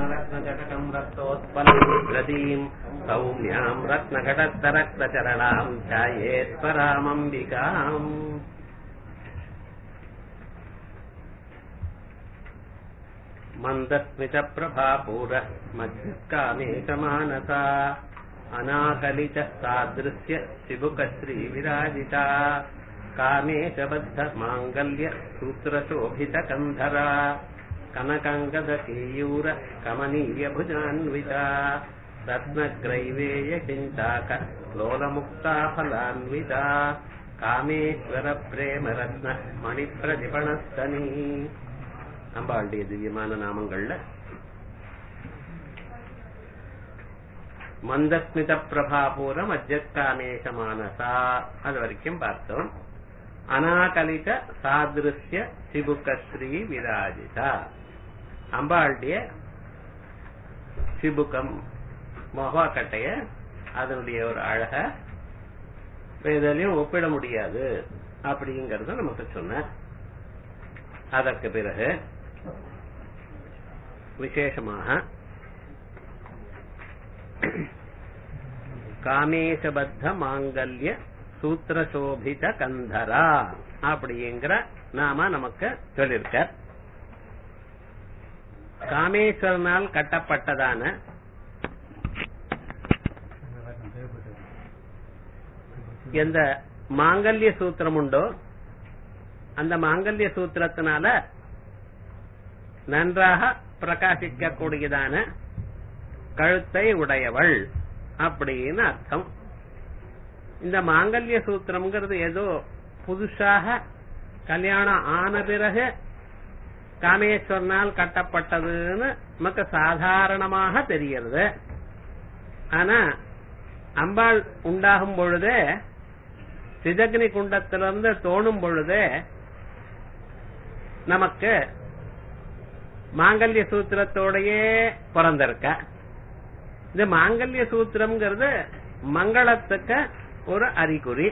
रत्नघटकम् रक्तोत्पलदीम् सौम्याम् रत्नघटस्तरक्तचरणाम् ध्यायेत् परामम्बिकाम् मन्दस्मितप्रभापूरः मध्यकामेकमानसा अनाकलिच सादृश्य शिबुकश्रीविराजिता कामेशबद्धमाङ्गल्य सूत्रशोभितकन्धरा कनकङ्गदकेयूर कमनीयभुजान्विता रत्नग्रैवेय किञ्चाक लोलमुक्ताफलान्विता காமேஸ்வரப்பிரேமரத்ன மணிப்பிரதிபணஸ்தனி அம்பாளுடைய திவ்யமான நாமங்கள்ல மந்தஸ்மித பிரபாபூர மஜ்ஜக்காமேஷ மானசா அது வரைக்கும் பார்த்தோம் அனாகலித சாதிருஷ்ய சிபுகஸ்ரீ விராஜிதா அம்பாளுடைய சிபுகம் மொகாக்கட்டைய அதனுடைய ஒரு அழக எதுலையும் ஒப்பிட முடியாது அப்படிங்கறத நமக்கு சொன்ன அதற்கு பிறகு விசேஷமாக காமேசபத்த மாங்கல்ய சூத்திரசோபித கந்தரா அப்படிங்கிற நாம நமக்கு சொல்லிருக்க காமேஸ்வரனால் கட்டப்பட்டதான எந்த மாங்கல்ய சூத்திரம் உண்டோ அந்த மாங்கல்ய சூத்திரத்தினால நன்றாக பிரகாசிக்க கூடியதான கழுத்தை உடையவள் அப்படின்னு அர்த்தம் இந்த மாங்கல்ய சூத்திரம்ங்கிறது ஏதோ புதுசாக கல்யாணம் ஆன பிறகு காமேஸ்வரனால் கட்டப்பட்டதுன்னு நமக்கு சாதாரணமாக தெரிகிறது ஆனா அம்பாள் உண்டாகும் பொழுதே சிதக்னி குண்டத்திலிருந்து தோணும் பொழுதே நமக்கு மாங்கல்ய சூத்திரத்தோடையே பிறந்திருக்க இந்த மாங்கல்ய சூத்திரம்ங்கிறது மங்களத்துக்கு ஒரு அறிகுறி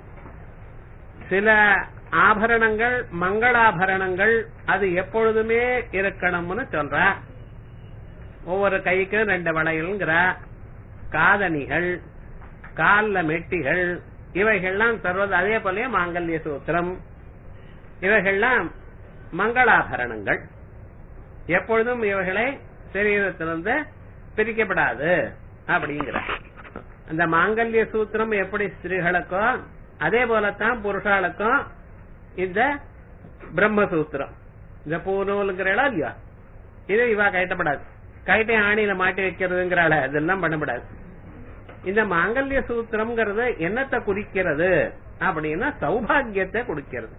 சில ஆபரணங்கள் மங்களாபரணங்கள் அது எப்பொழுதுமே இருக்கணும்னு சொல்ற ஒவ்வொரு கைக்கும் ரெண்டு வளையல்ங்கிற காதணிகள் கால்ல மெட்டிகள் இவைகள்லாம் தருவது அதே போல மாங்கல்ய சூத்திரம் இவைகள்லாம் மங்களாபரணங்கள் எப்பொழுதும் இவைகளை சரீரத்திலிருந்து பிரிக்கப்படாது அப்படிங்கிற அந்த மாங்கல்ய சூத்திரம் எப்படி ஸ்திரீகளுக்கும் அதே போலத்தான் புருஷாளுக்கும் இந்த பிரம்மசூத்திரம் இந்த பூநூலுங்கிற இடம் இல்லையா இது இவா கைட்டப்படாது கைட்டை ஆணியில மாட்டி வைக்கிறதுங்கிறாள இதெல்லாம் பண்ணப்படாது இந்த மாங்கல்ய சூத்திரம்ங்கிறது என்னத்தை குறிக்கிறது அப்படின்னா சௌபாகியத்தை குறிக்கிறது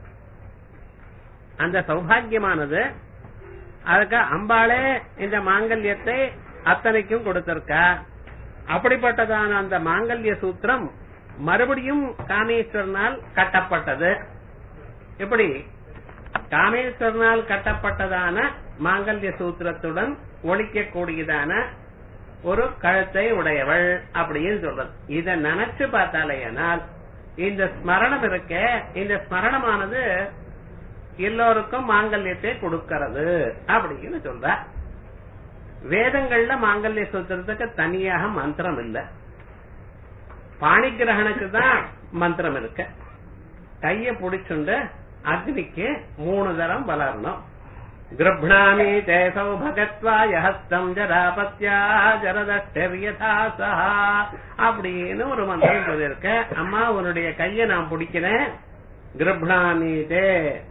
அந்த சௌபாகியமானது அதுக்கு அம்பாளே இந்த மாங்கல்யத்தை அத்தனைக்கும் கொடுத்திருக்கா அப்படிப்பட்டதான அந்த மாங்கல்ய சூத்திரம் மறுபடியும் காமேஸ்வரனால் கட்டப்பட்டது எப்படி காமேஸ்வரனால் கட்டப்பட்டதான மாங்கல்ய சூத்திரத்துடன் ஒழிக்கக்கூடியதான ஒரு கழுத்தை உடையவள் அப்படின்னு சொல்றது இத நினைச்சு பார்த்தாலேயானால் இந்த ஸ்மரணம் இருக்க இந்த ஸ்மரணமானது எல்லோருக்கும் மாங்கல்யத்தை கொடுக்கிறது அப்படின்னு சொல்ற வேதங்கள்ல மாங்கல்ய சூத்திரத்துக்கு தனியாக மந்திரம் இல்ல பாணிகிரகனுக்கு தான் மந்திரம் இருக்கு கைய பிடிச்சுண்டு அக்னிக்கு மூணு தரம் வளரணும் கிருப்ணாமி தே சௌபகத்வாய ஹஸ்தம் ஜராபத்யா ஜரதா சஹா அப்படின்னு ஒரு மந்திரம் சொல்லியிருக்க அம்மா உன்னுடைய கைய நான் பிடிக்கிறேன் கிருப்ணாமி தே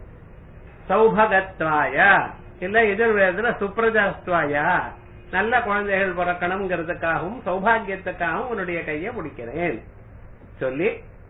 சௌபகத்வாய இல்ல எதிர்வேதத்துல சுப்ரஜாஸ்துவாயா நல்ல குழந்தைகள் பிறக்கணுங்கிறதுக்காகவும் சௌபாகியத்துக்காகவும் உன்னுடைய கைய பிடிக்கிறேன் சொல்லி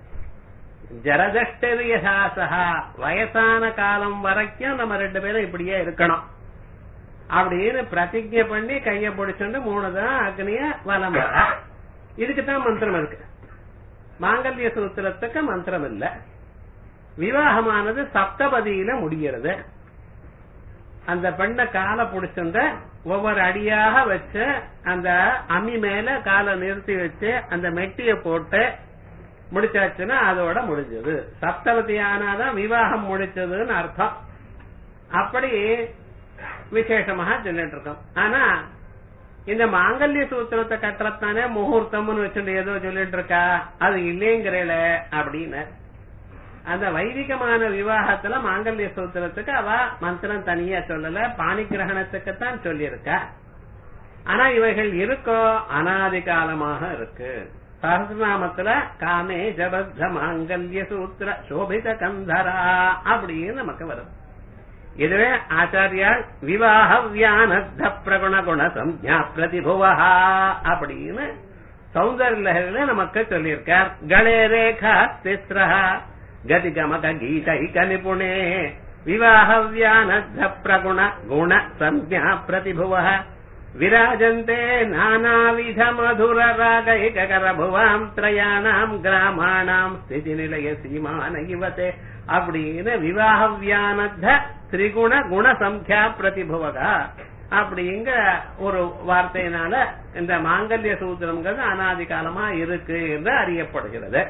ஜரதஷ்டரியசாசகா வயசான காலம் வரைக்கும் நம்ம ரெண்டு பேரும் இப்படியே இருக்கணும் அப்படின்னு பிரதிஜை பண்ணி கைய பிடிச்சுட்டு மூணு தான் அக்னிய வலம் வர இதுக்குதான் மந்திரம் இருக்கு மாங்கல்ய சூத்திரத்துக்கு மந்திரம் இல்ல விவாகமானது சப்தபதியில முடிகிறது அந்த பெண்ணை காலை பிடிச்சிருந்த ஒவ்வொரு அடியாக வச்சு அந்த அம்மி மேல காலை நிறுத்தி வச்சு அந்த மெட்டிய போட்டு முடிச்சாச்சுன்னா அதோட முடிஞ்சது சப்தவதி ஆனாதான் விவாகம் முடிச்சதுன்னு அர்த்தம் அப்படி விசேஷமாக சொல்லிட்டு இருக்கோம் ஆனா இந்த மாங்கல்ய சூத்திரத்தை கட்டுறதானே முகூர்த்தம்னு வச்சுட்டு ஏதோ சொல்லிட்டு இருக்கா அது இல்லைங்கிறல அப்படின்னு அந்த வைதிகமான விவாகத்துல மாங்கல்ய சூத்திரத்துக்கு அவ மந்திரம் தனியா சொல்லல பாணி கிரகணத்துக்கு தான் சொல்லியிருக்கா ஆனா இவைகள் இருக்கோ அனாதி காலமாக இருக்கு சஹசிரநாமத்துல காமே ஜபத்த மாங்கல்ய சூத்திர சோபித கந்தரா அப்படின்னு நமக்கு வரும் இதுவே ஆச்சாரியால் விவாக வியானத்த பிரகுண குண சம்யா பிரதிபுவா அப்படின்னு சௌந்தர்யில நமக்கு சொல்லியிருக்கார் கணே ரேகா திஸ்ரஹா கதிகமக கீதைக நிபுணே விவாக வியானத்த பிரகுண குண சம்யா பிரதிபுவ விராஜந்தே நானாவித மதுர ராகைகர புவாம் திரயாணாம் கிராமாணாம் ஸ்திதி நிலைய சீமான இவத்தே அப்படின்னு விவாக வியானத்த திரிகுண குண சம்யா பிரதிபுவகா அப்படிங்கிற ஒரு வார்த்தையினால இந்த மாங்கல்ய சூத்திரம்ங்கிறது அனாதி காலமா இருக்கு என்று அறியப்படுகிறது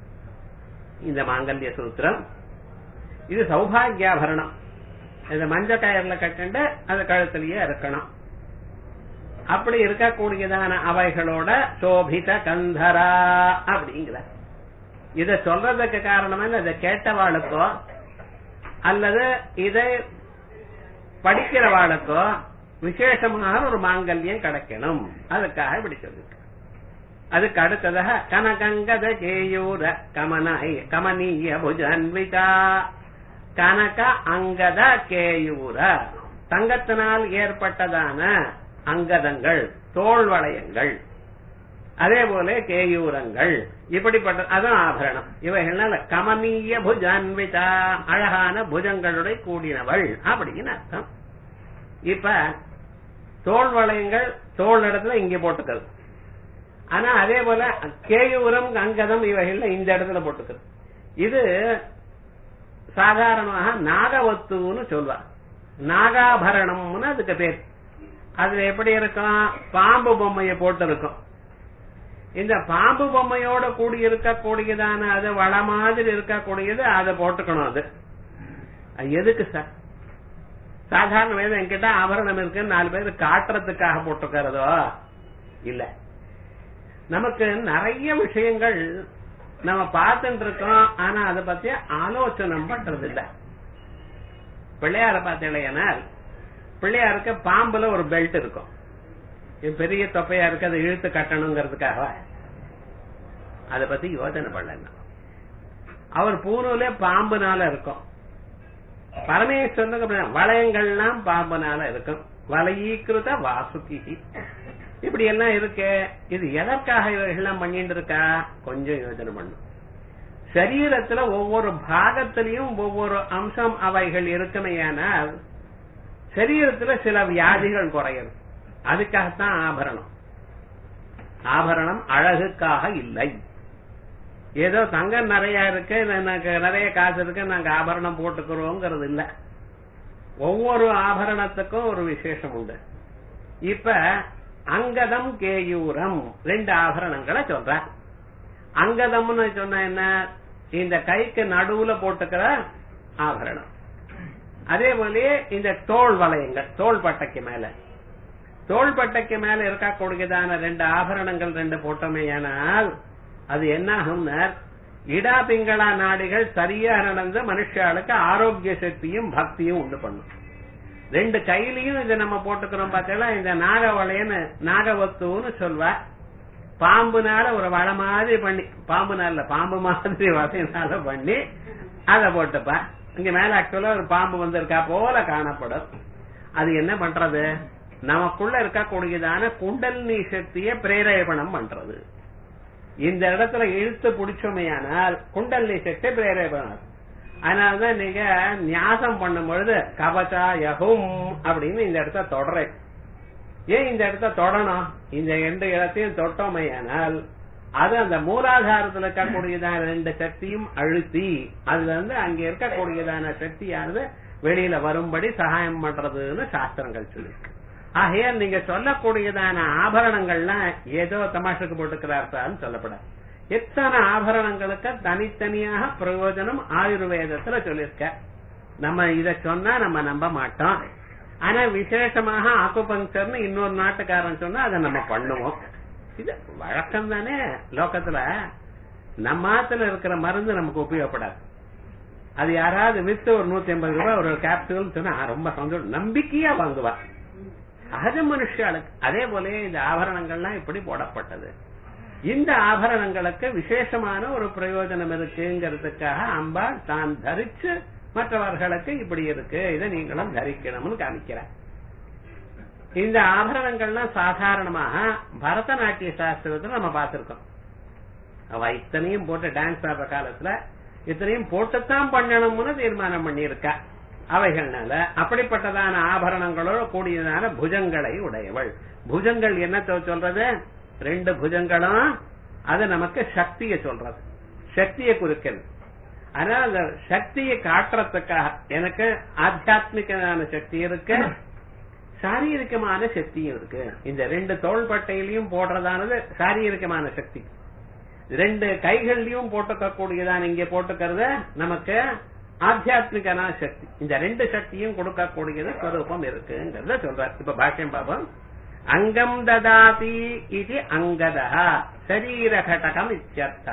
இந்த மாங்கல்ய சூத்திரம் இது சௌபாகியாபரணம் இந்த மஞ்ச கயர்ல கட்டுண்டு அது கழுத்திலேயே இருக்கணும் அப்படி இருக்கக்கூடியதான அவைகளோட சோபித கந்தரா அப்படிங்கிற இத சொல்றதுக்கு காரணம் என்ன இதை கேட்டவாளுக்கோ அல்லது இதை படிக்கிறவாளுக்கோ விசேஷமான ஒரு மாங்கல்யம் கிடைக்கணும் அதுக்காக இப்படி சொல்லிருக்கு அதுக்கு அடுத்ததாக கனகங்கத கேயூர கமனாய் கமனீய புஜன்விகா கனக அங்கத கேயூர தங்கத்தினால் ஏற்பட்டதான அங்கதங்கள் தோல் வளையங்கள் அதே போல கேயூரங்கள் இப்படிப்பட்ட அதுவும் ஆபரணம் இவைகள்னால கமனீய புஜான்விதா அழகான புஜங்களுடைய கூடினவள் அப்படின்னு அர்த்தம் இப்ப தோல் வளையங்கள் தோல் இடத்துல இங்க போட்டுக்கிறது ஆனா அதே போல கேயூரம் அங்கதம் இவைகள்ல இந்த இடத்துல போட்டுக்கிறது இது சாதாரணமாக நாகவத்துன்னு சொல்வா நாகாபரணம்னு அதுக்கு பேர் அதுல எப்படி இருக்கும் பாம்பு பொம்மைய போட்டு இருக்கும் இந்த பாம்பு பொம்மையோட கூடி இருக்கக்கூடியதான அது வள மாதிரி இருக்கக்கூடியது அதை போட்டுக்கணும் அது அது எதுக்கு சார் சாதாரண வேதம் என்கிட்ட ஆபரணம் இருக்குன்னு நாலு பேர் காட்டுறதுக்காக போட்டுக்கிறதோ இல்ல நமக்கு நிறைய விஷயங்கள் நம்ம பார்த்துட்டு இருக்கோம் ஆனா அதை பத்தி ஆலோசனை பண்றது இல்ல பிள்ளையார பார்த்தீங்கன்னா பிள்ளையாருக்கு பாம்புல ஒரு பெல்ட் இருக்கும் இது பெரிய தொப்பையா இருக்கு அதை இழுத்து கட்டணுங்கிறதுக்காக அத பத்தி யோசனை பண்ணல அவர் பூனூலே பாம்புனால இருக்கும் பரமேஸ்வரனுக்கு வளையங்கள்லாம் பாம்புனால இருக்கும் வலையீக்கிருத வாசுகி இப்படி எல்லாம் இருக்கு இது எதற்காக இவர்கள்லாம் பண்ணிட்டு இருக்கா கொஞ்சம் யோசனை பண்ணும் சரீரத்துல ஒவ்வொரு பாகத்திலையும் ஒவ்வொரு அம்சம் அவைகள் இருக்குமையானால் சரீரத்துல சில வியாதிகள் குறையும் அதுக்காகத்தான் ஆபரணம் ஆபரணம் அழகுக்காக இல்லை ஏதோ தங்கம் நிறைய இருக்கு எனக்கு நிறைய காசு இருக்கு நாங்க ஆபரணம் போட்டுக்கிறோங்கிறது இல்ல ஒவ்வொரு ஆபரணத்துக்கும் ஒரு விசேஷம் உண்டு இப்ப அங்கதம் கேயூரம் ரெண்டு ஆபரணங்களை சொல்ற அங்கதம்னு சொன்ன என்ன இந்த கைக்கு நடுவுல போட்டுக்கிற ஆபரணம் அதே போலயே இந்த தோல் வளையங்கள் தோல் பட்டைக்கு மேல தோல் பட்டைக்கு மேல இருக்கக்கூடியதான ரெண்டு ஆபரணங்கள் ரெண்டு போட்டோமேயானால் அது என்ன ஆகும்னா இடா பிங்களா நாடிகள் சரியா நடந்து மனுஷாளுக்கு ஆரோக்கிய சக்தியும் பக்தியும் உண்டு பண்ணும் ரெண்டு கையிலையும் இதை நம்ம போட்டுக்கிறோம் பார்த்தீங்களா இந்த நாகவளையன்னு நாகவத்துன்னு சொல்வா பாம்புனால ஒரு வள மாதிரி பண்ணி பாம்புனால பாம்பு மாதிரி வளையனால பண்ணி அதை போட்டுப்பா இங்க மேல ஆக்சுவலா ஒரு பாம்பு வந்திருக்கா போல காணப்படும் அது என்ன பண்றது நமக்குள்ள இருக்கக்கூடியதான குண்டலினி சக்தியை பிரேரேபணம் பண்றது இந்த இடத்துல இழுத்து பிடிச்சோமையானால் குண்டலினி சக்தி பிரேரேபணம் அதனாலதான் நீங்க நியாசம் பண்ணும் பொழுது கவச்சா யகும் அப்படின்னு இந்த இடத்த தொடறேன் ஏன் இந்த இடத்த தொடணும் இந்த ரெண்டு இடத்தையும் தொட்டோமையானால் அது அந்த மூலாதாரத்தில் இருக்கக்கூடியதான ரெண்டு சக்தியும் அழுத்தி அதுல இருந்து அங்க இருக்கக்கூடியதான சக்தியானது வெளியில வரும்படி சகாயம் பண்றதுன்னு சாஸ்திரங்கள் சொல்லிருக்கு ஆகையால் நீங்க சொல்லக்கூடியதான ஆபரணங்கள்லாம் ஏதோ தமாஷுக்கு போட்டுக்கிறார்த்தான்னு சொல்லப்படாது எத்தனை ஆபரணங்களுக்கு தனித்தனியாக பிரயோஜனம் ஆயுர்வேதத்துல சொல்லியிருக்க நம்ம இத சொன்னா நம்ம நம்ப மாட்டோம் ஆனா விசேஷமாக ஆக்குபங்கர்னு இன்னொரு நாட்டுக்காரன் சொன்னா அதை நம்ம பண்ணுவோம் இது வழக்கம் தானே லோகத்துல நம்ம ஆத்துல இருக்கிற மருந்து நமக்கு உபயோகப்படாது அது யாராவது வித்து ஒரு நூத்தி ஐம்பது ரூபாய் ஒரு கேப்சூல் சொன்னா ரொம்ப சந்தோஷம் நம்பிக்கையா வாங்குவா சகஜ மனுஷாளுக்கு அதே போல இந்த ஆபரணங்கள்லாம் இப்படி போடப்பட்டது இந்த ஆபரணங்களுக்கு விசேஷமான ஒரு பிரயோஜனம் இருக்குங்கிறதுக்காக அம்பாள் தான் தரிச்சு மற்றவர்களுக்கு இப்படி இருக்கு இதை நீங்களும் தரிக்கணும்னு காமிக்கிறார் இந்த ஆபரணங்கள்லாம் சாதாரணமாக பரதநாட்டிய சாஸ்திரத்துல நம்ம பார்த்திருக்கோம் அவ இத்தனையும் போட்டு டான்ஸ் ஆடுற காலத்துல இத்தனையும் போட்டுத்தான் பண்ணணும்னு தீர்மானம் பண்ணியிருக்கா அவைகள்னால அப்படிப்பட்டதான ஆபரணங்களோட கூடியதான புஜங்களை உடையவள் புஜங்கள் என்னத்தை சொல்றது ரெண்டு புஜங்களும் அது நமக்கு சக்தியை சொல்றது சக்தியை குறிக்கிறது ஆனா அந்த சக்தியை காட்டுறதுக்காக எனக்கு ஆத்தியாத்மிகமான சக்தி இருக்கு சாரீரிகமான சக்தியும் இருக்கு இந்த ரெண்டு தோள்பட்டையிலையும் போடுறதானது சாரீரிகமான சக்தி ரெண்டு கைகள்லயும் போட்டுக்கக்கூடியதான் இங்க போட்டுக்கிறது நமக்கு ஆத்தியாத்மிகமான சக்தி இந்த ரெண்டு சக்தியும் கொடுக்கக்கூடியது ஸ்வரூபம் இருக்குங்கிறத சொல்றார் இப்ப பாஷ்யம் பாபம் அங்கம் ததாதி இது அங்கதா சரீர கடகம் இத்தியர்த்தா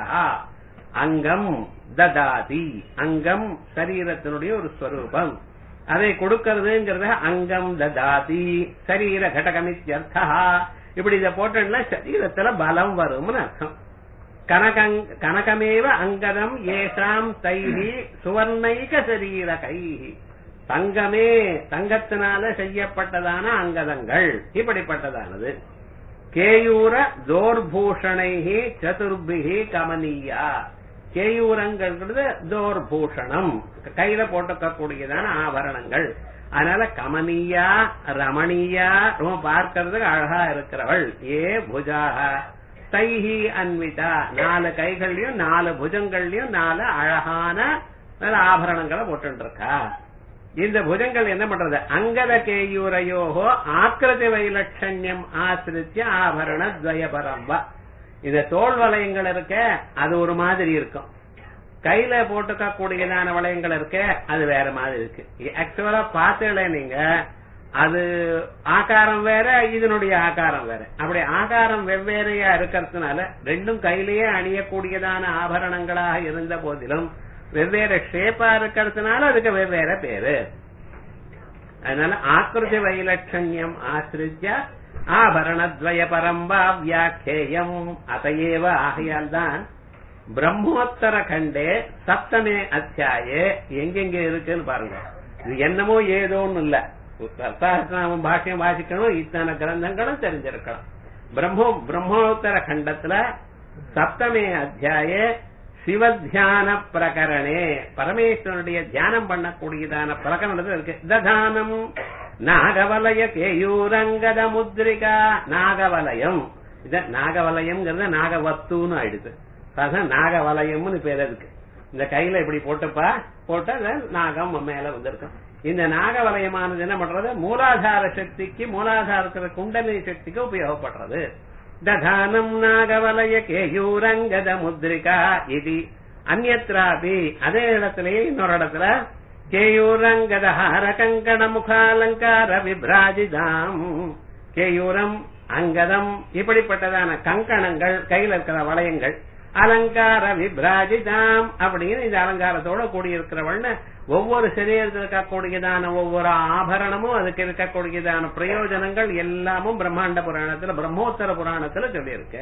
அங்கம் ததாதி அங்கம் சரீரத்தினுடைய ஒரு ஸ்வரூபம் அதை கொடுக்கறதுங்கிறத அங்கம் ததாதி சரீர கடகம் இத்தியர்த்தா இப்படி இதை போட்டோம்னா சரீரத்துல பலம் வரும்னு அர்த்தம் கனகங் கனகமேவ அங்கதம் ஏஷாம் தைஹி சுவர்ணைக சரீர கைஹி தங்கமே தங்கத்தினால செய்யப்பட்டதான அங்கதங்கள் இப்படிப்பட்டதானது கேயூர தோர்பூஷணைஹி சதுர்பிகி கமனியா கேயூரங்கிறது தோர்பூஷணம் கையில போட்டுக்கக்கூடியதான ஆபரணங்கள் அதனால கமனியா ரமணியா ரொம்ப பார்க்கறதுக்கு அழகா இருக்கிறவள் ஏ புஜாக தைஹி அன்விதா நாலு கைகள்லயும் நாலு புஜங்கள்லயும் நாலு அழகான நல்ல ஆபரணங்களை போட்டு இருக்கா இந்த புஜங்கள் என்ன பண்றது அங்கத கேயூரையோகோ ஆக்கிருதி வைலட்சண்யம் ஆசிரித்திய ஆபரண துவயபரம்பா இந்த தோல் வளையங்கள் இருக்க அது ஒரு மாதிரி இருக்கும் கையில போட்டுக்க கூடியதான வளையங்கள் இருக்க அது வேற மாதிரி இருக்கு ஆக்சுவலா பார்த்தல நீங்க அது ஆகாரம் வேற இதனுடைய ஆகாரம் வேற அப்படி ஆகாரம் வெவ்வேறையா இருக்கிறதுனால ரெண்டும் கையிலேயே அணியக்கூடியதான ஆபரணங்களாக இருந்த போதிலும் வெவ்வேறு ஷேப்பா இருக்கிறதுனால அதுக்கு வெவ்வேறு பேரு அதனால ஆக்கிருதி வைலட்சண்யம் ஆசிரித்ய ஆபரணத்வய பரம்பா வியாக்கேயம் அதையேவ ஆகையால் தான் பிரம்மோத்தர கண்டே சப்தமே அத்தியாயே எங்கெங்க இருக்குன்னு பாருங்க இது என்னமோ ஏதோன்னு இல்ல சஹஸ்ரநாம பாஷ்யம் வாசிக்கணும் இத்தனை கிரந்தங்களும் தெரிஞ்சிருக்கணும் பிரம்மோ பிரம்மோத்தர கண்டத்துல சப்தமே அத்தியாயே சிவத்தியான பிரகரணே பரமேஸ்வரனுடைய தியானம் பண்ணக்கூடியதான பிரகரணத்துல இருக்கு ததானம் நாகவலய கேயூரங்கத முத்ரிகா நாகவலயம் இத நாகவலயம்ங்கிறத நாகவத்துன்னு ஆயிடுது அதான் நாகவலயம்னு பேர் அதுக்கு இந்த கையில இப்படி போட்டுப்பா போட்டு அது நாகம் மேல வந்திருக்கும் இந்த நாகவலயமானது என்ன பண்றது மூலாதார சக்திக்கு மூலாதாரத்துல குண்டலினி சக்திக்கு உபயோகப்படுறது ததானம் நாகவலய கேயூரங்கத முத்ரிகா இது அந்நத்ராபி அதே இடத்திலேயே இன்னொரு இடத்துல கேயூரங்கத ஹார கங்கண முகாலங்கார விப்ராஜிதாம் கேயூரம் அங்கதம் இப்படிப்பட்டதான கங்கணங்கள் கையில இருக்கிற வளையங்கள் அலங்கார விப்ராஜிதாம் அப்படின்னு இந்த அலங்காரத்தோட கூடியிருக்கிறவள்னு ஒவ்வொரு சரீரத்தில் இருக்கக்கூடியதான ஒவ்வொரு ஆபரணமும் அதுக்கு இருக்கக்கூடியதான பிரயோஜனங்கள் எல்லாமும் பிரம்மாண்ட புராணத்துல பிரம்மோத்தர புராணத்துல சொல்லியிருக்கு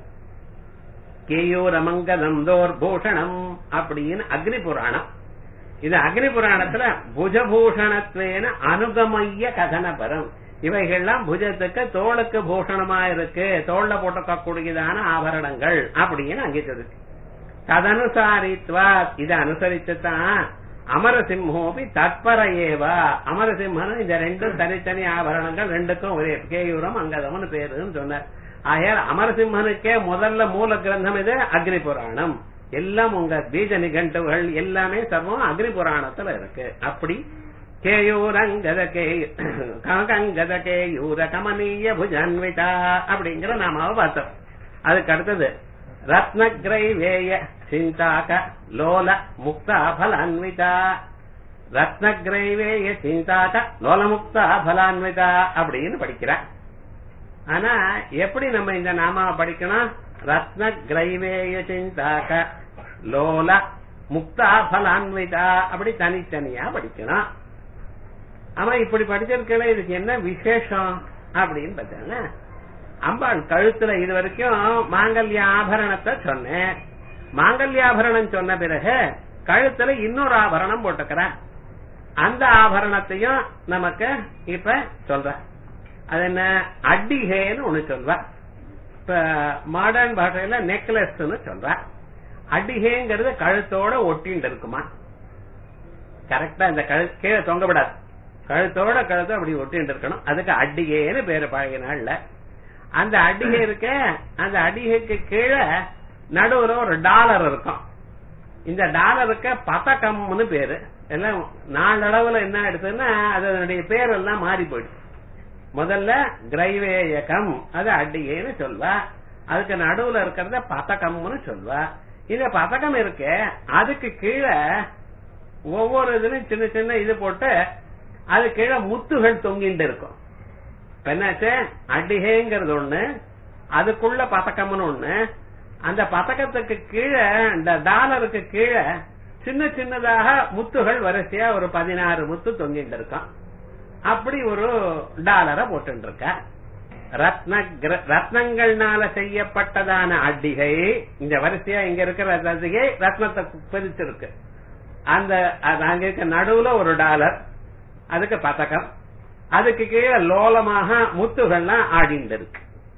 கேயூரமங்கதம் தோர்பூஷணம் அப்படின்னு அக்னி புராணம் இது அக்னி புராணத்துல புஜபூஷணத்வேன அனுகமைய கதனபரம் இவைகள்லாம் புஜத்துக்கு தோளுக்கு பூஷணமா இருக்கு தோல்ல போட்டுக்கக்கூடியதான ஆபரணங்கள் அப்படின்னு அங்கே சொல்லுது ததனுசாரித்வா இதை அனுசரிச்சுதான் அமரசிம்மோபி தற்பர ஏவா அமரசிம்மனும் இந்த ரெண்டும் தனித்தனி ஆபரணங்கள் ரெண்டுக்கும் ஒரே கேயூரம் அங்கதம்னு பேருன்னு சொன்னார் ஆகையால் அமரசிம்மனுக்கே முதல்ல மூல கிரந்தம் இது அக்னி புராணம் எல்லாம் உங்க பீஜ நிகண்டுகள் எல்லாமே சர்வம் அக்னி புராணத்துல இருக்கு அப்படி கேயூரங்கத கே கங்கத கேயூர கமனீய புஜன்விதா அப்படிங்கிற நாம பார்த்தோம் அதுக்கு அடுத்தது ரத்னகிரை வேய சிந்தாக லோல முக்தா பலான்விதா ரத்னகிரைவேய சிந்தாத லோலமுக்தா பலான்விதா அப்படின்னு படிக்கிறார் ஆனா எப்படி நம்ம இந்த நாமாவை படிக்கணும் ரத்ன கிரைவேய சிந்தாக லோல முக்தா பலான்விதா அப்படி தனித்தனியா படிக்கணும் ஆமா இப்படி படிச்சிருக்கல இதுக்கு என்ன விசேஷம் அப்படின்னு பார்த்தாங்க அம்பாள் கழுத்துல இது வரைக்கும் மாங்கல்ய ஆபரணத்தை சொன்னேன் மாங்கல்யாபரணம் சொன்ன பிறகு கழுத்துல இன்னொரு ஆபரணம் போட்டுக்கிறேன் அந்த ஆபரணத்தையும் நமக்கு இப்ப சொல்ற அது என்ன அட்டிகேன்னு ஒண்ணு சொல்வ இப்ப மாடர்ன் பாஷையில நெக்லஸ்ன்னு சொல்ற அடிகேங்கிறது கழுத்தோட ஒட்டின்னு இருக்குமா கரெக்டா இந்த கழு கீழே தொங்க விடாது கழுத்தோட கழுத்தை அப்படி ஒட்டின்னு இருக்கணும் அதுக்கு அடிகேன்னு பேரு பழகிய நாள்ல அந்த அடிகை இருக்க அந்த அடிகைக்கு கீழே நடுவுல ஒரு டாலர் இருக்கும் இந்த டாலருக்கு பதக்கம்னு பேரு எல்லாம் நாளளவுல என்ன எடுத்ததுன்னா அதனுடைய பேரெல்லாம் மாறி போயிடுச்சு முதல்ல கிரைவேயகம் அது அடிகேன்னு சொல்வா அதுக்கு நடுவுல இருக்கிறத பதக்கம்னு சொல்வா இந்த பதக்கம் இருக்கு அதுக்கு கீழே ஒவ்வொரு இதுலயும் சின்ன சின்ன இது போட்டு அது கீழே முத்துகள் தொங்கிட்டு இருக்கும் இப்ப என்னாச்சு அடிகைங்கிறது ஒண்ணு அதுக்குள்ள பதக்கம்னு ஒண்ணு அந்த பதக்கத்துக்கு கீழே இந்த டாலருக்கு கீழே சின்ன சின்னதாக முத்துகள் வரிசையா ஒரு பதினாறு முத்து தொங்கிட்டு இருக்கும் அப்படி ஒரு டாலரை போட்டு இருக்க ரத்ன ரத்னங்கள்னால செய்யப்பட்டதான அடிகை இந்த வரிசையா இங்க இருக்கிற அடிகை ரத்னத்தை பிரிச்சிருக்கு அந்த அங்க இருக்க நடுவுல ஒரு டாலர் அதுக்கு பதக்கம் அதுக்கு கீழே லோலமாக முத்துகள்லாம் ஆடிண்டு இருக்கு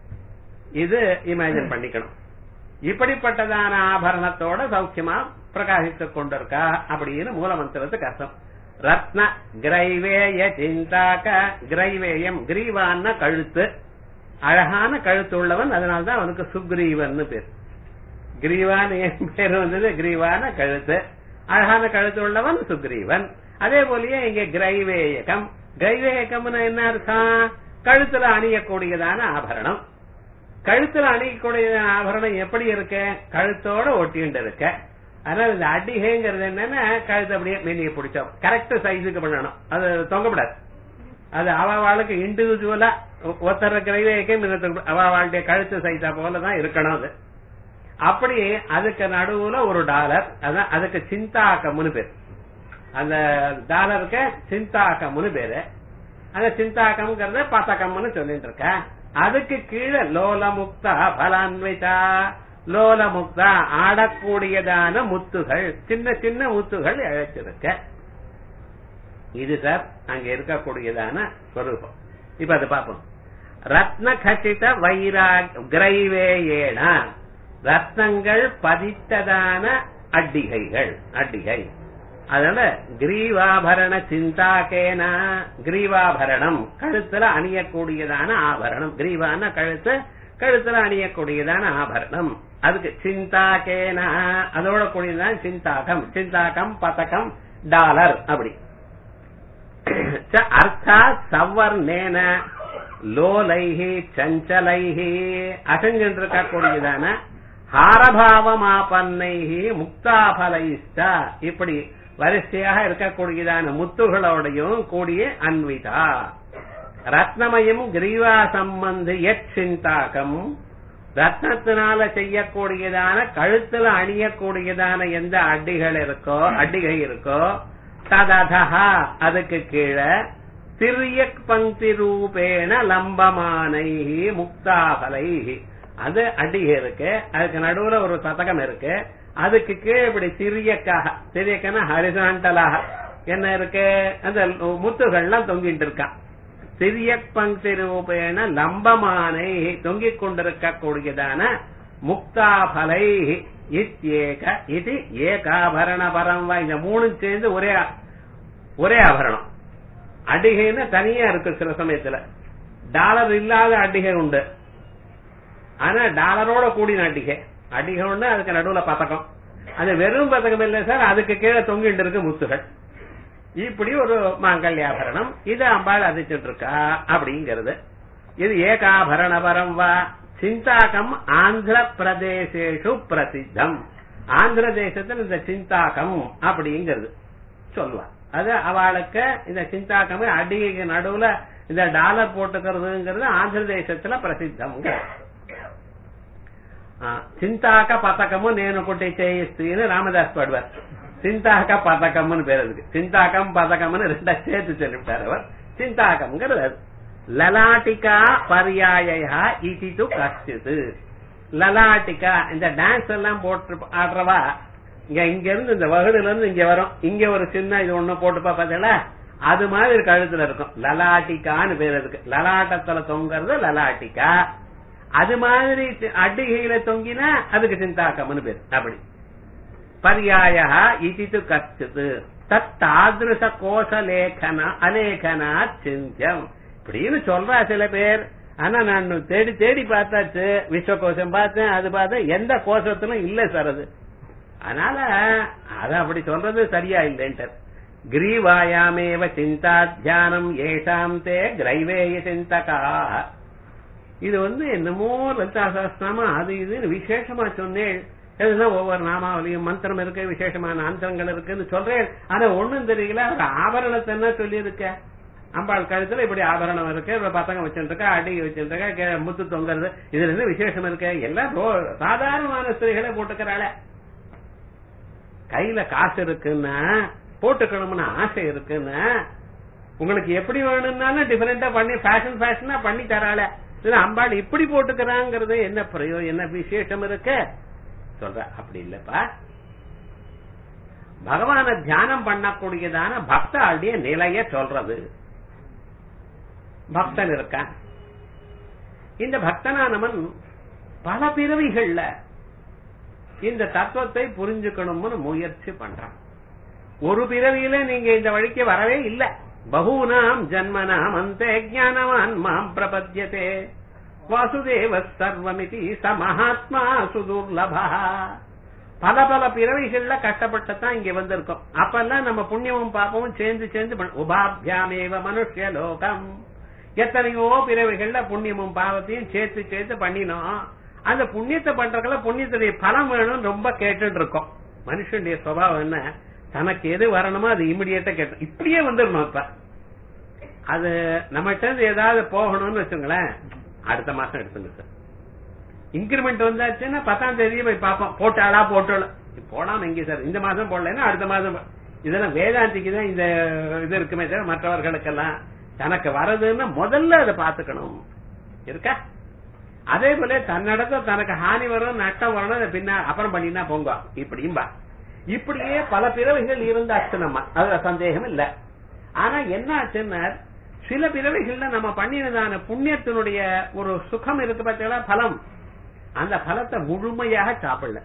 இது இமேஜின் பண்ணிக்கணும் இப்படிப்பட்டதான ஆபரணத்தோட சௌக்கியமா பிரகாசித்துக் கொண்டிருக்கா அப்படின்னு மூலமந்திரத்துக்கு அர்த்தம் ரத்ன கிரைவேய சிந்தாக்க கிரைவேயம் கிரீவான கழுத்து அழகான கழுத்து உள்ளவன் அதனால்தான் அவனுக்கு சுக்ரீவன் பேர் கிரீவான் என் பேர் வந்தது கிரீவான கழுத்து அழகான கழுத்து உள்ளவன் சுக்ரீவன் அதே போலயே இங்க கிரைவேயகம் கிரைவேயகம்னு என்ன அர்த்தம் கழுத்துல அணியக்கூடியதான ஆபரணம் கழுத்துல அணியக்கூடிய ஆபரணம் எப்படி இருக்கு கழுத்தோட ஒட்டிண்டு இருக்க அதனால இந்த அடிகைங்கிறது என்னன்னா கழுத்து அப்படியே மெனிய பிடிச்சோம் கரெக்ட் சைஸுக்கு பண்ணணும் அது தொங்கப்படாது அது அவளுக்கு இண்டிவிஜுவலா ஒருத்தர் கிரைவேக்கம் அவளுடைய கழுத்து சைஸா போலதான் இருக்கணும் அது அப்படி அதுக்கு நடுவுல ஒரு டாலர் அதான் அதுக்கு சிந்தாக்கம்னு பேர் அந்த டாலருக்கு சிந்தாக்கம்னு பேரு அந்த சிந்தாக்கம்ங்கிறத பதக்கம்னு சொல்லிட்டு இருக்க அதுக்கு கீழே லோலமுக்தா பலான்விதா லோலமுக்தா ஆடக்கூடியதான முத்துகள் சின்ன சின்ன முத்துகள் இழைச்சிருக்க இது சார் அங்க இருக்கக்கூடியதான ஸ்வரூபம் இப்ப அதை பார்ப்போம் ரத்ன கசித வைராக் கிரைவேயேன ரத்னங்கள் பதித்ததான அட்டிகைகள் அட்டிகை அதனால கிரீவாபரண சிந்தாக்கேன கிரீவாபரணம் கழுத்துல அணியக்கூடியதான ஆபரணம் கிரீவான கழுத்து கழுத்துல அணியக்கூடியதான ஆபரணம் அதுக்கு சிந்தாக்கேன அதோட கூடியதான் சிந்தாகம் சிந்தாகம் பதக்கம் டாலர் அப்படி அர்த்தா சவர்ணேன லோலைஹி சஞ்சலைஹி அசஞ்சென்று இருக்கக்கூடியதான ஹாரபாவமாபன்னைஹி முக்தாபலைஸ்ட இப்படி வரிசையாக இருக்கக்கூடியதான முத்துகளோடையும் கூடிய அன்விதா ரத்னமயம் கிரீவா சம்பந்தி எட் சிந்தாகம் ரத்னத்தினால செய்யக்கூடியதான கழுத்துல அணியக்கூடியதான எந்த அடிகள் இருக்கோ அடிகை இருக்கோ தததா அதுக்கு கீழே திரியக் பங்கி ரூபேண லம்பமானை முக்தாபலை அது அடிகை இருக்கு அதுக்கு நடுவுல ஒரு சதகம் இருக்கு அதுக்கு கீழே இப்படி சிறியக்காக சிறியக்கன்னா ஹரிசாண்டலாக என்ன இருக்கு அந்த முத்துகள்லாம் தொங்கிட்டு இருக்கான் சிறிய பங்கி ரூபேண லம்பமானை தொங்கிக் கொண்டிருக்கக்கூடியதான முக்தாபலை இத்யேக இது ஏகாபரண பரம் வா இந்த மூணு சேர்ந்து ஒரே ஒரே ஆபரணம் அடிகைன்னு தனியா இருக்கு சில சமயத்துல டாலர் இல்லாத அடிகை உண்டு ஆனா டாலரோட கூடின அடிகை அடிகை ஒண்ணு அதுக்கு நடுவுல பதக்கம் அது வெறும் பதக்கம் இல்ல சார் அதுக்கு கீழே தொங்கிட்டு இருக்கு முத்துகள் இப்படி ஒரு மாங்கல்யாபரணம் இது அம்பாள் அதிச்சுட்டு இருக்கா அப்படிங்கிறது இது ஏகாபரண பரம் வா சிந்தாகம் ஆந்திர பிரதேசேஷு பிரசித்தம் ஆந்திர தேசத்தில் இந்த சிந்தாகம் அப்படிங்கிறது சொல்லுவார் அது அவளுக்கு இந்த சிந்தாக்கமே அடிக்கு நடுவுல இந்த டாலர் போட்டுக்கிறதுங்கிறது ஆந்திர தேசத்துல பிரசித்தம் చింతాక పథకము నేను కొట్టి చేయిస్తీని రామదాస్ పడ్వార్ చింతాక పథకம்னு பேர் அதுக்கு చింతాకం పథకம்னு ரெண்டா சேர்த்து சொல்லிவிட்டார் அவர் చింతాకంங்கிறது அது லலாட்டிகா பர்யாய இதி து கஷ்டித்து லலாட்டிகா இந்த டான்ஸ் எல்லாம் போட்டு ஆடுறவா இங்க இங்க இருந்து இந்த வகுடுல இருந்து இங்க வரும் இங்க ஒரு சின்ன இது ஒண்ணு போட்டுப்பா பாத்தீங்களா அது மாதிரி கழுத்துல இருக்கும் லலாட்டிகான்னு பேர் அதுக்கு லலாட்டத்துல தொங்குறது லலாட்டிகா அது மாதிரி அடிகையில தொங்கினா அதுக்கு சிந்தாக்கம்னு பேர் அப்படி பர்யாய இது கச்சித்து தத்தாதிருஷ கோஷ லேகன அலேகனா சிந்தியம் இப்படின்னு சொல்றா சில பேர் ஆனா நான் தேடி தேடி பார்த்தாச்சு விஸ்வகோஷம் பார்த்தேன் அது பார்த்தேன் எந்த கோஷத்திலும் இல்ல சார் அது அதனால அத அப்படி சொல்றது சரியா இல்லைன்ட்டு கிரீவாயாமேவ சிந்தா தியானம் ஏஷாம் தே கிரைவேய சிந்தகா இது வந்து என்னமோ லலிதா சாஸ்திரமா அது இதுன்னு விசேஷமா சொன்னேன் எதுனா ஒவ்வொரு நாமாவளியும் மந்திரம் இருக்கு விசேஷமான அந்தரங்கள் இருக்குன்னு சொல்றேன் ஆனா ஒண்ணும் தெரியல ஒரு ஆபரணத்தை என்ன சொல்லி இருக்க அம்பாள் கழுத்துல இப்படி ஆபரணம் இருக்கு இப்ப பசங்க வச்சுருக்கா அடி வச்சுருக்கா முத்து தொங்குறது இதுல இருந்து விசேஷம் இருக்கு எல்லாம் சாதாரணமான ஸ்திரீகளை போட்டுக்கிறாள கையில காசு இருக்குன்னா போட்டுக்கணும்னு ஆசை இருக்குன்னா உங்களுக்கு எப்படி வேணும்னாலும் டிஃபரெண்டா பண்ணி ஃபேஷன் ஃபேஷனா பண்ணி தராள இல்ல அம்பாள் இப்படி போட்டுக்கிறாங்கிறது என்ன பிரயோஜனம் என்ன விசேஷம் இருக்கு சொல்ற அப்படி இல்லப்பா பகவான தியானம் பண்ணக்கூடியதான பக்தாளுடைய நிலைய சொல்றது பக்தன் இருக்கான் இந்த பக்தனானவன் பல பிறவிகள்ல இந்த தத்துவத்தை புரிஞ்சுக்கணும்னு முயற்சி பண்றான் ஒரு பிறவியில நீங்க இந்த வழிக்கு வரவே இல்லை பகூனாம் ஜன்மனாம் அந்த ஜானவான் மாம் பிரபத்தியதே வாசுதேவ சர்வமிதி ச மகாத்மா சுதுர்லபா பல பல பிறவிகள்ல கஷ்டப்பட்டுதான் இங்க வந்திருக்கோம் அப்பெல்லாம் நம்ம புண்ணியமும் பாப்பமும் சேர்ந்து சேர்ந்து உபாபியாமேவ மனுஷ லோகம் எத்தனையோ பிறவிகள்ல புண்ணியமும் பாவத்தையும் சேர்த்து சேர்த்து பண்ணினோம் அந்த புண்ணியத்தை பண்றதுல புண்ணியத்துடைய பலம் வேணும்னு ரொம்ப கேட்டுட்டு இருக்கோம் மனுஷனுடைய சுபாவம் என்ன தனக்கு எது வரணுமோ அது இமிடியேட்டா கேட்டு இப்படியே வந்துடணும் இப்ப அது நம்மகிட்ட இருந்து ஏதாவது போகணும்னு வச்சுங்களேன் அடுத்த மாசம் எடுத்துங்க சார் இன்கிரிமெண்ட் வந்தாச்சுன்னா பத்தாம் தேதியே போய் பார்ப்போம் போட்டாளா போட்டாளா போடாம எங்க சார் இந்த மாசம் போடலன்னா அடுத்த மாசம் இதெல்லாம் வேதாந்திக்கு தான் இந்த இது இருக்குமே சார் மற்றவர்களுக்கெல்லாம் தனக்கு வரதுன்னா முதல்ல அதை பாத்துக்கணும் இருக்கா அதே போல தன்னிடத்த தனக்கு ஹானி வரும் நட்டம் வரணும் பின்னா அப்புறம் பண்ணினா போங்க இப்படியும்பா இப்படியே பல பிறவைகள் இருந்தாச்சு நம்ம அதுல சந்தேகம் இல்ல ஆனா என்ன ஆச்சுன்னா சில பிறவைகள்ல நம்ம பண்ணினதான புண்ணியத்தினுடைய ஒரு சுகம் இருக்கு பார்த்தீங்களா பலம் அந்த பலத்தை முழுமையாக சாப்பிடல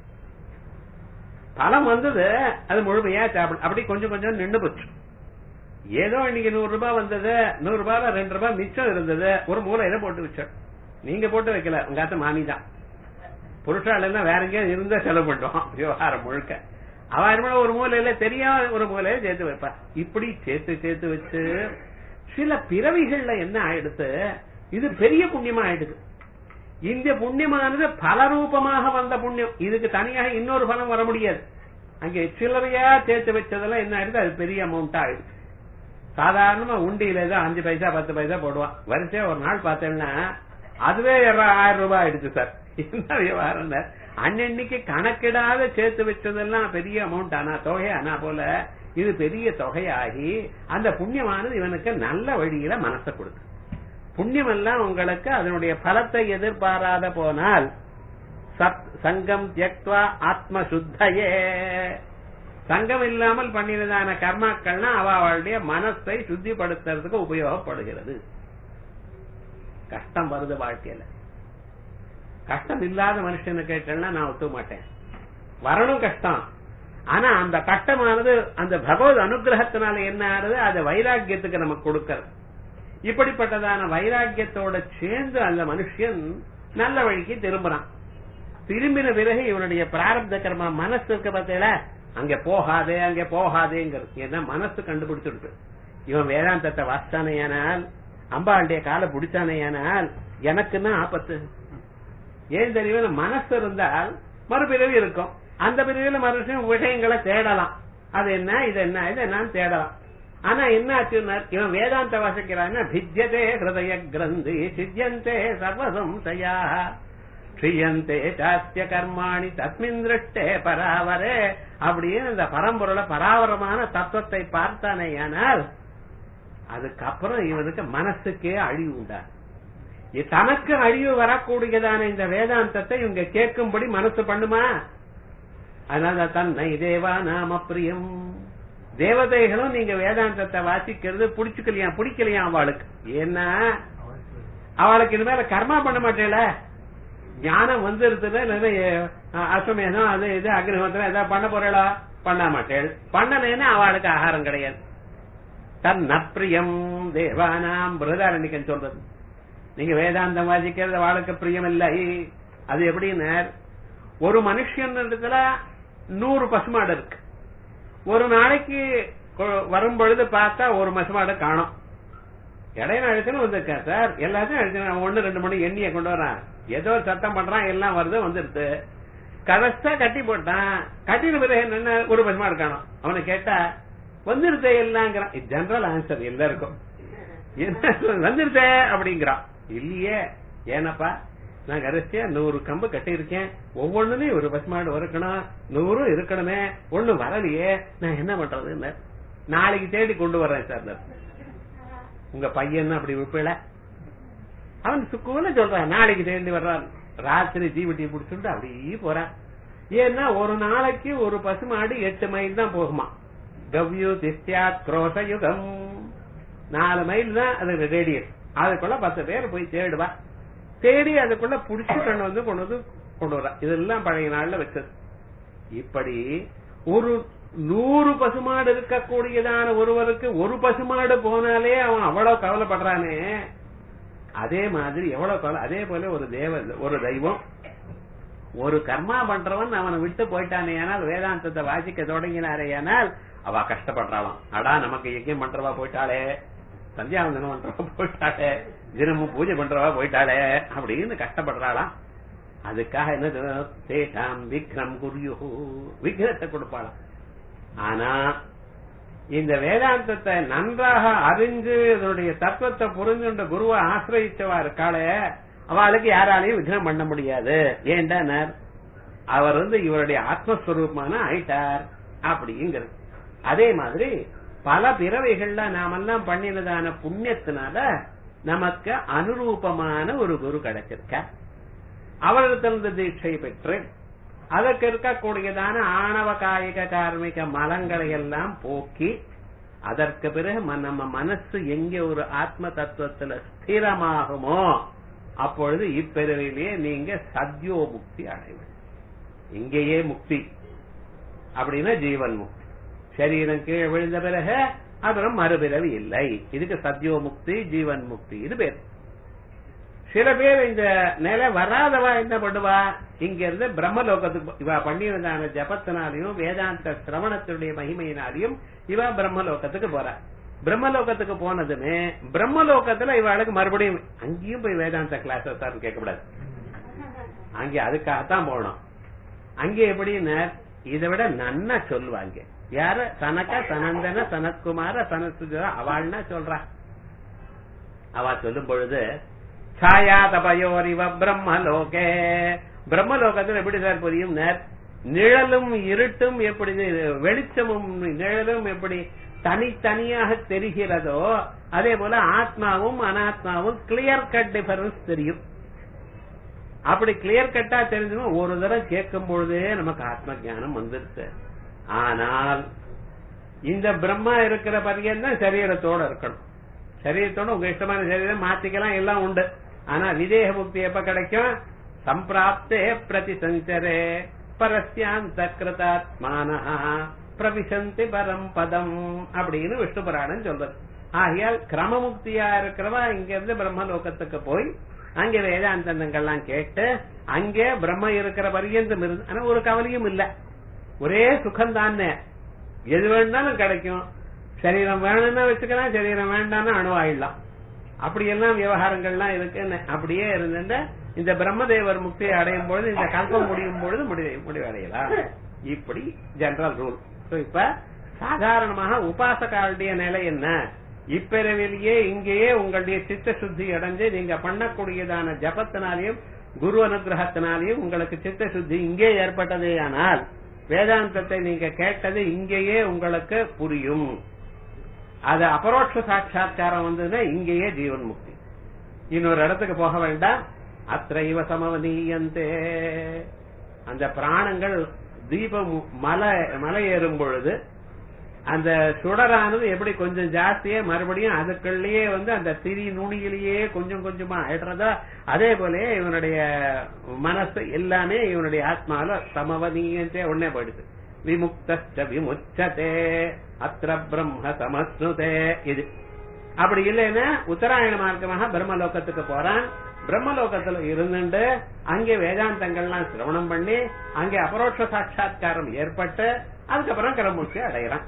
பலம் வந்தது அது முழுமையா சாப்பிடல அப்படி கொஞ்சம் கொஞ்சம் நின்று போச்சு ஏதோ இன்னைக்கு நூறு ரூபாய் வந்தது நூறு ரூபாய்ல ரெண்டு ரூபாய் மிச்சம் இருந்தது ஒரு மூலையில போட்டு வச்சோம் நீங்க போட்டு வைக்கல உங்க அத்த மாமி தான் புருஷால் எல்லாம் வேற எங்கேயும் இருந்தா செலவு பண்ணுவோம் விவகாரம் முழுக்க அவன் ஒரு மூலையில தெரியாம ஒரு மூலையில சேர்த்து வைப்பா இப்படி சேர்த்து சேர்த்து வச்சு சில பிறவிகள்ல என்ன ஆயிடுத்து இது பெரிய புண்ணியமா ஆயிடுது இந்த புண்ணியமானது பல ரூபமாக வந்த புண்ணியம் இதுக்கு தனியாக இன்னொரு பலம் வர முடியாது அங்கே சில்லறையா சேர்த்து வச்சதெல்லாம் என்ன ஆயிடுது அது பெரிய அமௌண்ட் ஆயிடுது சாதாரணமா உண்டியில ஏதோ அஞ்சு பைசா பத்து பைசா போடுவான் வரிசையா ஒரு நாள் பார்த்தேன்னா அதுவே ஆயிரம் ரூபாய் ஆயிடுச்சு சார் என்ன விவகாரம் அன்னன்னைக்கு கணக்கிடாத சேர்த்து வச்சதெல்லாம் பெரிய அமௌண்ட் ஆனா தொகை ஆனா போல இது பெரிய தொகையாகி அந்த புண்ணியமானது இவனுக்கு நல்ல வழியில மனசை கொடுக்கு புண்ணியம் எல்லாம் உங்களுக்கு அதனுடைய பலத்தை எதிர்பாராத போனால் சத் சங்கம் தியக்வா ஆத்ம சுத்தையே சங்கம் இல்லாமல் பண்ணினதான கர்மாக்கள்னா அவளுடைய மனசை சுத்திப்படுத்துறதுக்கு உபயோகப்படுகிறது கஷ்டம் வருது வாழ்க்கையில கஷ்டம் இல்லாத மனுஷனு கேட்டேன்னா நான் ஒத்துக்க மாட்டேன் வரணும் கஷ்டம் ஆனா அந்த கஷ்டமானது அந்த பகவத் அனுகிரகத்தினால என்ன ஆறுது அது வைராக்கியத்துக்கு நமக்கு கொடுக்கறது இப்படிப்பட்டதான வைராக்கியத்தோட சேர்ந்து அந்த மனுஷன் நல்ல வழிக்கு திரும்புறான் திரும்பின பிறகு இவனுடைய பிராரப்த கர்மா மனசு இருக்க பார்த்தீங்களா அங்க போகாதே அங்க போகாதேங்கிறது ஏன்னா மனசு கண்டுபிடிச்சிருக்கு இவன் வேதாந்தத்தை வாசித்தானேயானால் அம்பாளுடைய காலை பிடிச்சானேயானால் எனக்குன்னா ஆபத்து ஏன் தெரியும் மனசு இருந்தால் மறுபிறவி இருக்கும் அந்த பிறவியில மனுஷன் விஷயங்களை தேடலாம் அது என்ன இது என்ன இது என்னன்னு தேடலாம் ஆனா என்ன ஆச்சுன்னா இவன் வேதாந்த வாசிக்கிறான்னா பிஜ்யதே ஹிருதய கிரந்தி சித்தியந்தே சர்வசம்சயா க்ஷியந்தே சாஸ்திய கர்மாணி தஸ்மின் திருஷ்டே பராவரே அப்படின்னு இந்த பரம்பொருள பராவரமான தத்துவத்தை பார்த்தானேயானால் அதுக்கப்புறம் இவனுக்கு மனசுக்கே அழிவு உண்டா இ- தனக்கு அழிவு வரக்கூடியதான இந்த வேதாந்தத்தை இவங்க கேட்கும்படி மனசு பண்ணுமா அதனால தன்னை தேவா நாம பிரியம் தேவதைகளும் நீங்க வேதாந்தத்தை வாசிக்கிறது பிடிச்சுக்கலையா பிடிக்கலையா அவளுக்கு ஏன்னா அவளுக்கு இது மேல கர்மா பண்ண மாட்டேல ஞானம் வந்துருதுன்னா இல்லைன்னா, அஹ், அஸ்வமேதம் அது இது அக்னிஹோத்திரம் ஏதாவது பண்ண போறா பண்ண மாட்டேள் பண்ணலைன்னா அவளுக்கு ஆகாரம் கிடையாது தன் நப்பிரியம் தேவானாம் பிரதாரணிக்கன் சொல்றது நீங்க வேதாந்தம் வாசிக்கிறது அவளுக்கு பிரியம் இல்லை அது எப்படின்னு ஒரு மனுஷன் இடத்துல நூறு பசுமாடு இருக்கு ஒரு நாளைக்கு கொ- வரும் பொழுது பார்த்தா ஒரு பசுமாடு காணும் இடையில அழுத்தணும் வந்திருக்கேன் சார் எல்லாத்தையும் அழுத்தணும் ஒண்ணு ரெண்டு மணி எண்ணிய கொண்டு வரான் ஏதோ ஒரு சத்தம் பண்றான் எல்லாம் வருது வந்துருது கடைசா கட்டி போட்டான் கட்டின பிறகு என்னென்ன ஒரு பசுமாடு காணும் அவனை கேட்டா வந்துருதே எல்லாங்கிறான் ஜெனரல் ஆன்சர் எல்லாருக்கும் என்ன சொல்றது? வந்துருதே அப்படிங்கிறான் இல்லையே ஏனப்பா நான் கடைசியா நூறு கம்பு கட்டியிருக்கேன் ஒவ்வொன்றுலயும் ஒரு பசுமாடு இருக்கணும் நூறும் இருக்கணுமே ஒண்ணு வரலையே நான் என்ன பண்றதுன்னு நாளைக்கு தேடி கொண்டு வர்றேன் சார் உங்க பையன் அப்படி விப்பல அவன் சுக்குன்னு சொல்றான் நாளைக்கு தேடி வர்றான் ராத்திரி தீவட்டியை பிடிச்சுட்டு அப்படியே போறான் ஏன்னா ஒரு நாளைக்கு ஒரு பசுமாடு எட்டு மைல் தான் போகுமா கவ்யூ திஸ்யாத் குரோசயுகம் நாலு மைல் தான் அது ரேடியஸ் அதுக்குள்ள பத்து பேர் போய் தேடுவா தேடி அதுக்குள்ள புடிச்சு கொண்டு வந்து கொண்டு வந்து கொண்டு வரா இதெல்லாம் பழைய நாள்ல வச்சது இப்படி ஒரு நூறு பசுமாடு இருக்கக்கூடியதான ஒருவருக்கு ஒரு பசுமாடு போனாலே அவன் அவ்வளவு கவலைப்படுறானே அதே மாதிரி எவ்வளவு கவலை அதே போல ஒரு தேவ ஒரு தெய்வம் ஒரு கர்மா பண்றவன் அவனை விட்டு போயிட்டானே ஆனால் வேதாந்தத்தை வாசிக்க தொடங்கினாரே ஆனால் அவ கஷ்டப்படுறாளாம் அடா நமக்கு யஜ்யம் பண்றவா போயிட்டாளே சந்தியாவந்தனம் பண்றவா போயிட்டாளே தினமும் பூஜை பண்றவா போயிட்டாளே அப்படின்னு கஷ்டப்படுறாளாம் அதுக்காக என்ன தேஷாம் விக்ரம் குரியு விக்ரத்தை கொடுப்பாளாம் ஆனா இந்த வேதாந்தத்தை நன்றாக அறிஞ்சு இதனுடைய தத்துவத்தை புரிஞ்சுண்ட குருவை ஆசிரியச்சவா இருக்காளே அவளுக்கு யாராலையும் விக்ரம் பண்ண முடியாது ஏண்டா அவர் வந்து இவருடைய ஆத்மஸ்வரூபமான ஆயிட்டார் அப்படிங்கிறது அதே மாதிரி பல பிறவைகள்ல நாமெல்லாம் பண்ணினதான புண்ணியத்தினால நமக்கு அனுரூபமான ஒரு குரு கிடைச்சிருக்க அவரிடத்திலிருந்து தீட்சை பெற்று அதற்கு இருக்கக்கூடியதான ஆணவ காயிக கார்மிக மலங்களை எல்லாம் போக்கி அதற்கு பிறகு ம- நம்ம மனசு எங்க ஒரு ஆத்ம தத்துவத்துல ஸ்திரமாகுமோ அப்பொழுது இப்பிறவிலேயே நீங்க சத்யோ முக்தி அடைவீங்க இங்கேயே முக்தி அப்படின்னா ஜீவன் முக்தி சரீரம் கீழே விழுந்த பிறகு அப்புறம் மறுபிறவி இல்லை இதுக்கு சத்யோ முக்தி ஜீவன் முக்தி இது பேர் சில பேர் இந்த நிலை வராதவா என்ன பண்ணுவா இங்க இருந்து பிரம்மலோகத்துக்கு இவ பண்ணியிருந்தான ஜபத்தினாலையும் வேதாந்த சிரவணத்தினுடைய மகிமையினாலையும் இவ பிரம்மலோகத்துக்கு போறா பிரம்மலோகத்துக்கு போனதுமே பிரம்மலோகத்துல இவளுக்கு மறுபடியும் அங்கேயும் போய் வேதாந்த கிளாஸ் சார் கேட்கக்கூடாது அங்கே அதுக்காகத்தான் போகணும் அங்கே எப்படின்னு இதை விட நன்னா சொல்லுவாங்க யாரு தனக்க சனந்தன சனத்குமார சனசுஜா அவள்னா சொல்றா அவ சொல்லும் பொழுது சாயா தபயோரிவ பிரம்மலோகே பிரம்மலோகத்துல எப்படி சார் புரியும் நிழலும் இருட்டும் எப்படி வெளிச்சமும் நிழலும் எப்படி தனித்தனியாக தெரிகிறதோ அதே போல ஆத்மாவும் அனாத்மாவும் கிளியர் கட் டிஃபரன்ஸ் தெரியும் அப்படி கிளியர் கட்டா தெரிஞ்சும் ஒரு தடவை கேட்கும் பொழுதே நமக்கு ஆத்ம ஞானம் வந்துருச்சு ஆனால் இந்த பிரம்மா இருக்கிற பரியன் தான் சரீரத்தோட இருக்கணும் சரீரத்தோட உங்க இஷ்டமான சரீரம் மாத்திக்கலாம் எல்லாம் உண்டு ஆனா விதேக முக்தி எப்ப கிடைக்கும் சம்பிராப்தே பிரதி சஞ்சரே பரஸ்யாந்த கிருதாத்மான பிரவிசந்தி பரம் பதம் அப்படின்னு விஷ்ணு புராணம் சொல்றது ஆகையால் கிரமமுக்தியா இருக்கிறவா இங்க இருந்து பிரம்மலோகத்துக்கு போய் அங்க வேதாந்தங்கள்லாம் கேட்டு அங்கே பிரம்ம இருக்கிற பரியந்தம் இருந்து ஆனா ஒரு கவலையும் இல்ல ஒரே சுகம் தானே எது வேணாலும் கிடைக்கும் சரீரம் வேணும்னா வச்சுக்கலாம் சரீரம் வேண்டாம்னா அணுவாயிடலாம் அப்படி எல்லாம் விவகாரங்கள்லாம் இருக்குன்னு அப்படியே இருந்த இந்த பிரம்மதேவர் முக்தியை அடையும் பொழுது இந்த கல்பம் முடியும் பொழுது முடிவு முடிவடையலாம் இப்படி ஜெனரல் ரூல் இப்ப சாதாரணமாக உபாசகாருடைய நிலை என்ன இப்பிறவிலேயே இங்கேயே உங்களுடைய சித்த சுத்தி அடைஞ்சு நீங்க பண்ணக்கூடியதான ஜபத்தினாலையும் குரு அனுகிரகத்தினாலையும் உங்களுக்கு சித்த சுத்தி இங்கே ஏற்பட்டதே ஆனால் வேதாந்தத்தை நீங்க கேட்டது இங்கேயே உங்களுக்கு புரியும் அது அபரோட்ச சாட்சா்காரம் வந்ததுன்னா இங்கேயே ஜீவன் முக்தி இன்னொரு இடத்துக்கு போக வேண்டாம் அத்தைவ சமவனீயந்தே அந்த பிராணங்கள் தீபம் மலை மலை ஏறும் பொழுது அந்த சுடரானது எப்படி கொஞ்சம் ஜாஸ்தியா மறுபடியும் அதுக்குள்ளேயே வந்து அந்த திரி நுனியிலேயே கொஞ்சம் கொஞ்சமா ஆயிடுறதா அதே போல இவனுடைய மனசு எல்லாமே இவனுடைய ஆத்மால சமவனீயந்தே ஒன்னே போயிடுது விமுக்த விமுச்சதே அத்திர பிரம்ம சமஸ்னுதே இது அப்படி இல்லைன்னா உத்தராயண மார்க்கமாக பிரம்மலோகத்துக்கு போறான் பிரம்மலோகத்துல இருந்துட்டு அங்கே வேதாந்தங்கள்லாம் சிரவணம் பண்ணி அங்கே அபரோட்ச சாட்சா்காரம் ஏற்பட்டு அதுக்கப்புறம் கிரமூர்த்தி அடைகிறான்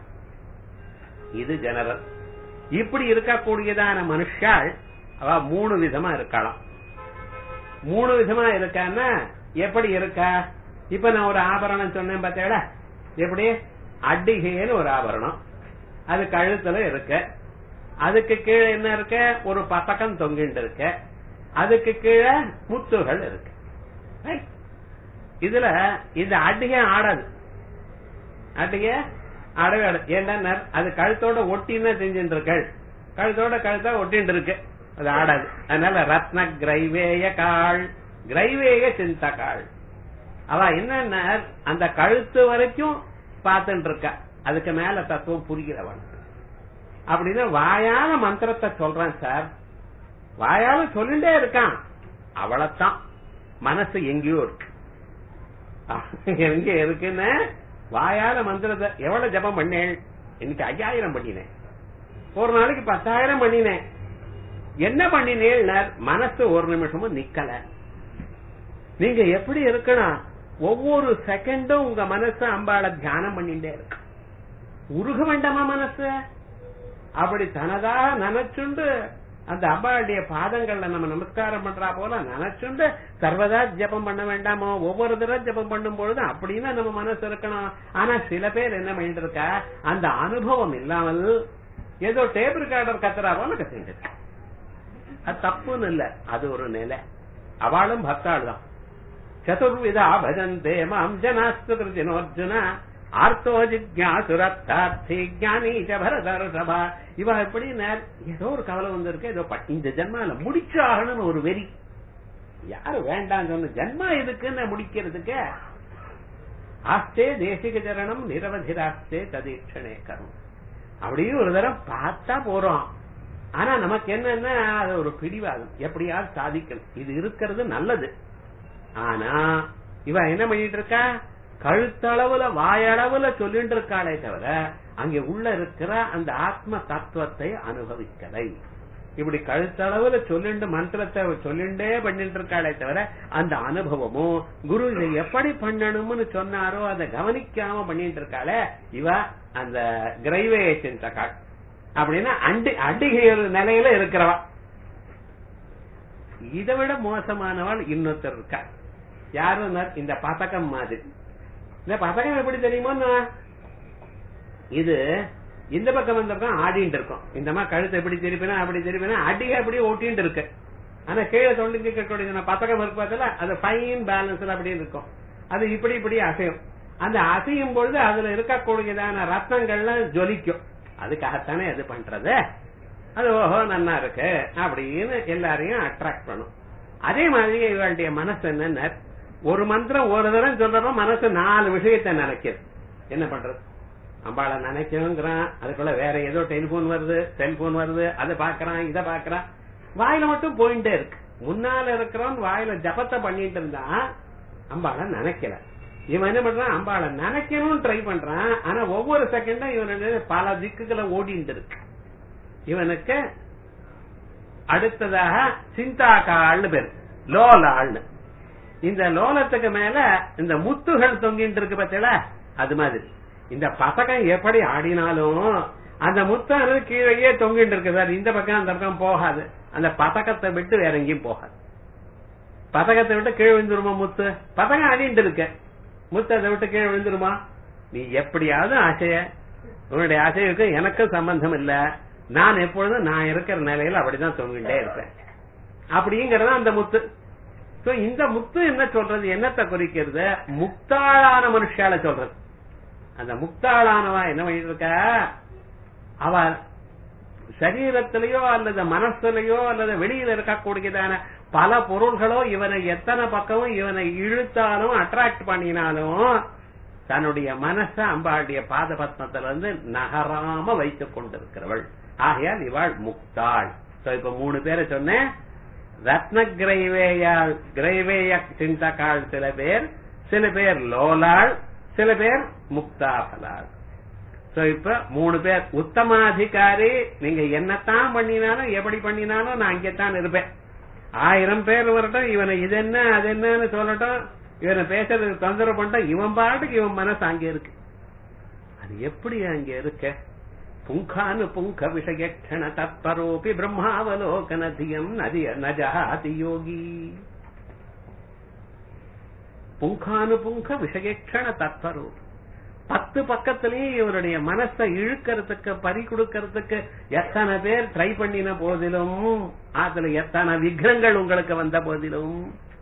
இது ஜெனரல் இப்படி இருக்கக்கூடியதான மனுஷாள் அவ மூணு விதமா இருக்கலாம் மூணு விதமா இருக்கான்னா எப்படி இருக்கா இப்ப நான் ஒரு ஆபரணம் சொன்னேன் பார்த்தேடா எப்படி அடிகைன்னு ஒரு ஆபரணம் அது கழுத்துல இருக்கு அதுக்கு கீழே என்ன இருக்க ஒரு பதக்கம் தொங்கிட்டு இருக்கு அதுக்கு கீழே முத்துகள் இருக்கு Right? இதுல இந்த அடிகை ஆடாது அடிகை ஆடவே ஆடாது ஏன்டா அது கழுத்தோட ஒட்டின்னு செஞ்சுட்டு இருக்கள் கழுத்தோட கழுத்தா ஒட்டின்னு இருக்கு அது ஆடாது அதனால ரத்ன கிரைவேய காள் கிரைவேய சிந்த காள் அவ என்னன்னா அந்த கழுத்து வரைக்கும் பார்த்துட்டு இருக்கா அதுக்கு மேல தத்துவம் புரிகிறவன் அப்படின்னு வாயால மந்திரத்தை சொல்றான் சார் வாயால சொல்லிட்டே இருக்கான் அவளத்தான் மனசு எங்கேயோ இருக்கு எங்க இருக்குன்னு வாயால மந்திரத்தை எவ்வளவு ஜபம் பண்ணேன் இன்னைக்கு ஐயாயிரம் பண்ணினேன் ஒரு நாளைக்கு பத்தாயிரம் பண்ணினேன் என்ன பண்ணினேன் மனசு ஒரு நிமிஷமும் நிக்கல நீங்க எப்படி இருக்கணும் ஒவ்வொரு செகண்டும் உங்க மனசு அம்பாள தியானம் பண்ணிட்டே இருக்கு உருக வேண்டாமா மனசு அப்படி தனதா நினைச்சுண்டு அந்த அம்பாளுடைய பாதங்கள்ல நம்ம நமஸ்காரம் பண்றா போல நினைச்சுண்டு சர்வதா ஜபம் பண்ண வேண்டாமோ ஒவ்வொரு தடவை ஜபம் பண்ணும் பொழுது அப்படின்னு நம்ம மனசு இருக்கணும் ஆனா சில பேர் என்ன பண்ணிட்டு இருக்கா அந்த அனுபவம் இல்லாமல் ஏதோ டேப் ரெக்கார்டர் கத்துறா போல கத்திட்டு இருக்கா. அது தப்புன்னு இல்ல அது ஒரு நிலை அவளும் பக்தாள் தான் சதுர்விதா பஜந்தே மாம் ஜனாஸ்து கிருதினோர்ஜுன ஆர்த்தோ ஜிக்யாசுரத்தார்த்தி ஜானி பரதர்ஷபா இவ எப்படி நேர் ஏதோ ஒரு கவலை வந்திருக்கு ஏதோ ப- இந்த ஜென்மால முடிச்சாகணும்னு ஒரு வெறி யாரு வேண்டாம் சொன்ன ஜென்மா எதுக்குன்னு முடிக்கிறதுக்கு ஆஸ்தே தேசிக சரணம் நிரவதிராஸ்தே ததீட்சணே கரும் அப்படியே ஒரு தரம் பார்த்தா போறோம் ஆனா நமக்கு என்னன்னா அது ஒரு பிடிவாதம் எப்படியாவது சாதிக்கணும் இது இருக்கிறது நல்லது ஆனா இவ என்ன பண்ணிட்டு இருக்கா கழுத்தளவுல வாயளவுல சொல்லிட்டு இருக்காளே தவிர அங்க உள்ள இருக்கிற அந்த ஆத்ம தத்துவத்தை அனுபவிக்கலை இப்படி கழுத்தளவுல சொல்லிண்டு மந்திரத்தை சொல்லிண்டே பண்ணிட்டு இருக்காளே தவிர அந்த அனுபவமும் குரு இதை எப்படி பண்ணணும்னு சொன்னாரோ அதை கவனிக்காம பண்ணிட்டு இருக்காளே இவ அந்த கிரைவேஷன் தக்காள் அப்படின்னா அண்டி அடிகை ஒரு நிலையில இருக்கிறவா இதை விட மோசமானவள் இன்னொருத்தர் இருக்கா யாரும் இந்த பதக்கம் மாதிரி இந்த பதக்கம் எப்படி தெரியுமோ இது இந்த பக்கம் இந்த பக்கம் ஆடிட்டு இருக்கும் இந்த மாதிரி கழுத்தை எப்படி திருப்பினா அப்படி திருப்பினா அடிக்க அப்படியே ஒட்டிட்டு இருக்கு ஆனா கீழே தொண்டு கேட்கக்கூடிய பதக்கம் இருக்கு பார்த்தல அது ஃபைன் பேலன்ஸ்ல அப்படியே இருக்கும் அது இப்படி இப்படி அசையும் அந்த அசையும் பொழுது அதுல இருக்கக்கூடியதான ரத்னங்கள்லாம் ஜொலிக்கும் அதுக்காகத்தானே அது பண்றது அது ஓஹோ நன்னா இருக்கு அப்படின்னு எல்லாரையும் அட்ராக்ட் பண்ணும் அதே மாதிரி இவளுடைய மனசு என்ன ஒரு மந்திரம் ஒரு தடவை சொல்றப்ப மனசு நாலு விஷயத்தை நினைக்குது என்ன பண்றது அம்பாளை நினைக்கணுங்கிறான் அதுக்குள்ள வேற ஏதோ டெலிபோன் வருது செல்போன் வருது அதை பாக்குறான் இதை பாக்குறான் வாயில மட்டும் போயிட்டே இருக்கு முன்னால இருக்கிறவன் வாயில ஜபத்தை பண்ணிட்டு இருந்தா அம்பாளை நினைக்கல இவன் என்ன பண்றான் அம்பாளை நினைக்கணும்னு ட்ரை பண்றான் ஆனா ஒவ்வொரு செகண்டும் இவனுடைய பல திக்குகளை ஓடிட்டு இருக்கு இவனுக்கு அடுத்ததாக சிந்தாக்காள்னு பேர் லோலாள்னு இந்த லோலத்துக்கு மேல இந்த முத்துகள் தொங்கிட்டு இருக்கு பார்த்தீங்களா அது மாதிரி இந்த பசகம் எப்படி ஆடினாலும் அந்த முத்தானது கீழேயே தொங்கிட்டு இருக்கு சார் இந்த பக்கம் அந்த பக்கம் போகாது அந்த பதக்கத்தை விட்டு வேற எங்கேயும் போகாது பதக்கத்தை விட்டு கீழே விழுந்துருமா முத்து பதக்கம் ஆடிட்டு இருக்க முத்து அதை விட்டு கீழே விழுந்துருமா நீ எப்படியாவது ஆசைய உன்னுடைய அசைவுக்கும் எனக்கும் சம்பந்தம் இல்ல நான் எப்பொழுதும் நான் இருக்கிற நிலையில அப்படிதான் தொங்கிட்டே இருப்பேன் அப்படிங்கறது அந்த முத்து சோ இந்த முத்து என்ன சொல்றது என்னத்தை குறிக்கிறது முக்தாளான மனுஷால சொல்றது அந்த முக்தாளானவா என்ன பண்ணிட்டு இருக்கா அவ சரீரத்திலேயோ அல்லது மனசுலயோ அல்லது வெளியில இருக்கக்கூடியதான பல பொருள்களோ இவனை எத்தனை பக்கமும் இவனை இழுத்தாலும் அட்ராக்ட் பண்ணினாலும் தன்னுடைய மனச அம்பாளுடைய பாத பத்மத்துல இருந்து நகராம வைத்துக் கொண்டிருக்கிறவள் ஆகையால் இவாள் முக்தாள் So, இப்ப மூணு பேரை சொன்னேன் ரத்ன கிரைவேயாள் கிரைவேய சிந்தகாள் சில பேர் சில பேர் லோலாள் சில பேர் முக்தாபலாள் சோ இப்ப மூணு பேர் உத்தமாதிகாரி நீங்க என்னத்தான் பண்ணினாலும் எப்படி பண்ணினாலும் நான் இங்கத்தான் இருப்பேன் ஆயிரம் பேர் வரட்டும் இவனை இது என்ன அது என்னன்னு சொல்லட்டும் இவனை பேசுறதுக்கு தொந்தரவு பண்ணிட்டோம் இவன் பாட்டுக்கு இவன் மனசு அங்க இருக்கு அது எப்படி அங்க இருக்க புங்கானு புங்க விஷயக்ஷண தத்பரோபி பிரம்மாவலோகன தியம் நதிய நஜாதி யோகி புங்கானு புங்க விஷயக்ஷண தத்பரோபி பத்து பக்கத்திலேயே இவருடைய மனசை இழுக்கிறதுக்கு பறி கொடுக்கறதுக்கு எத்தனை பேர் ட்ரை பண்ணின போதிலும் அதுல எத்தனை விக்ரங்கள் உங்களுக்கு வந்த போதிலும்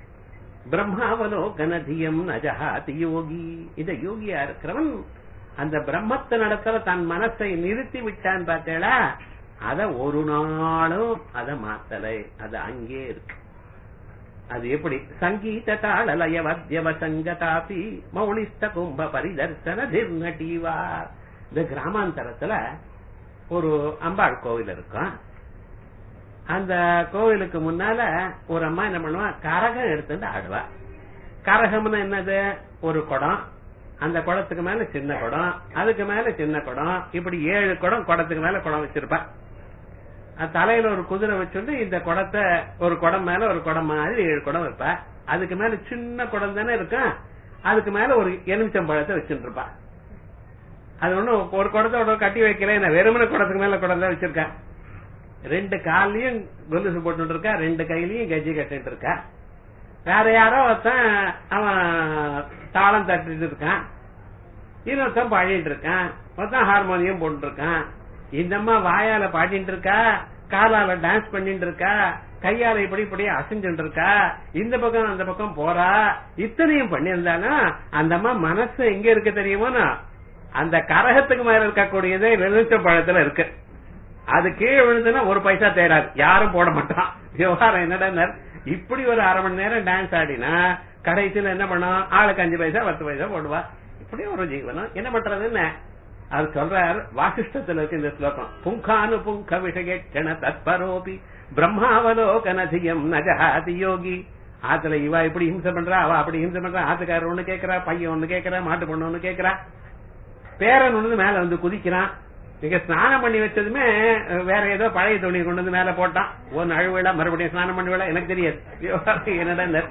பிரம்மாவலோகனதியம் நஜஹாதி யோகி இந்த யோகியா இருக்கிறவன் அந்த பிரம்மத்த நடத்துல தன் மனசை நிறுத்தி விட்டான் பார்த்தேளா அத ஒரு நாளும் அத மாத்தலை அது அங்கே இருக்கு அது எப்படி சங்கீத தாளலய வத்தியவ சங்கதாபி மௌலிஸ்த கும்ப பரிதர்சன திர்நடீவா இந்த கிராமாந்தரத்துல ஒரு அம்பாள் கோவில் இருக்கும் அந்த கோவிலுக்கு முன்னால ஒரு அம்மா என்ன பண்ணுவா கரகம் எடுத்துட்டு ஆடுவா கரகம்னு என்னது ஒரு குடம் அந்த குடத்துக்கு மேல சின்ன குடம் அதுக்கு மேல சின்ன குடம் இப்படி ஏழு குடம் குடத்துக்கு மேல குடம் வச்சிருப்பா அது தலையில ஒரு குதிரை வச்சுட்டு இந்த குடத்தை ஒரு குடம் மேல ஒரு குடம் மாதிரி ஏழு குடம் வைப்பா அதுக்கு மேல சின்ன குடம் தானே இருக்கும் அதுக்கு மேல ஒரு எலுமிச்சம்பழத்தை வச்சுட்டு இருப்பா அது ஒண்ணும் ஒரு குடத்தோட கட்டி வைக்கிறேன் நான் வெறுமன குடத்துக்கு மேல குடம் தான் வச்சிருக்கேன் ரெண்டு கால்லயும் கொலுசு போட்டு இருக்கா ரெண்டு கையிலயும் கஜி கட்டிட்டு இருக்கா வேற யாரோ ஒருத்தன் அவன் தாளம் தட்டிட்டு இருக்கான் இன்னொருத்தன் பாடிட்டு இருக்கான் ஒருத்தன் ஹார்மோனியம் போட்டு இருக்கான் இந்த அம்மா வாயால பாடிட்டு இருக்கா காலால டான்ஸ் பண்ணிட்டு இருக்கா கையால இப்படி இப்படி அசைஞ்சுட்டு இருக்கா இந்த பக்கம் அந்த பக்கம் போறா இத்தனையும் பண்ணியிருந்தாலும் அந்த அம்மா மனசு எங்க இருக்கு தெரியுமோனா அந்த கரகத்துக்கு மேல இருக்கக்கூடியதே வெளுத்த பழத்துல இருக்கு அது கீழே விழுந்துன்னா ஒரு பைசா தேடாது யாரும் போட மாட்டான் விவகாரம் என்னடா இப்படி ஒரு அரை மணி நேரம் டான்ஸ் ஆடினா கடைசியில என்ன பண்ணும் ஆளுக்கு அஞ்சு பைசா பத்து பைசா போடுவா இப்படி ஒரு ஜீவனம் என்ன பண்றதுன்னு அது சொல்றார் வாசிஷ்டத்துல இருக்கு இந்த ஸ்லோகம் புங்கானு புங்க விஷயக்ஷண தத்பரோபி பிரம்மாவலோகனதியம் நஜஹாதி யோகி ஆத்துல இவ இப்படி ஹிம்சை பண்றா அவ அப்படி ஹிம்சை பண்றா ஆத்துக்காரர் ஒண்ணு கேக்குறா பையன் ஒண்ணு கேக்குறா மாட்டு பொண்ணு ஒண்ணு கேக்குறா பேரன் ஒண்ணு மேல வந்து குதிக்கிறான் நீங்க ஸ்நானம் பண்ணி வச்சதுமே வேற ஏதோ பழைய துணி கொண்டு வந்து மேல போட்டான் ஒன்னு அழுவிடா மறுபடியும் ஸ்நானம் பண்ணுவிடா எனக்கு தெரியாது என்னடா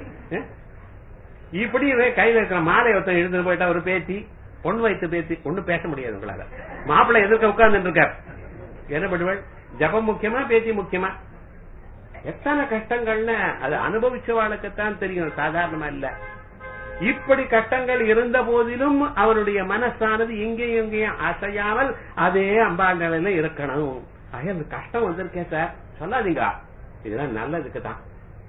இப்படி கையில இருக்கிற மாலை ஒருத்தன் எழுந்து போயிட்டா ஒரு பேத்தி பொண்ணு வைத்து பேத்தி ஒண்ணு பேச முடியாது உங்களால மாப்பிள்ளை எதிர்க்க உட்கார்ந்துட்டு இருக்கார் என்ன பண்ணுவள் ஜபம் முக்கியமா பேத்தி முக்கியமா எத்தனை கஷ்டங்கள்னு அது அனுபவிச்சவாளுக்குத்தான் தெரியும் சாதாரணமா இல்ல இப்படி கட்டங்கள் இருந்த போதிலும் அவருடைய மனசானது இங்கேயும் இங்கேயும் அசையாமல் அதே அம்பாள் நிலையில இருக்கணும் ஆக அந்த கஷ்டம் வந்திருக்கேன் சார் சொல்லாதீங்க இதெல்லாம் நல்லதுக்கு தான்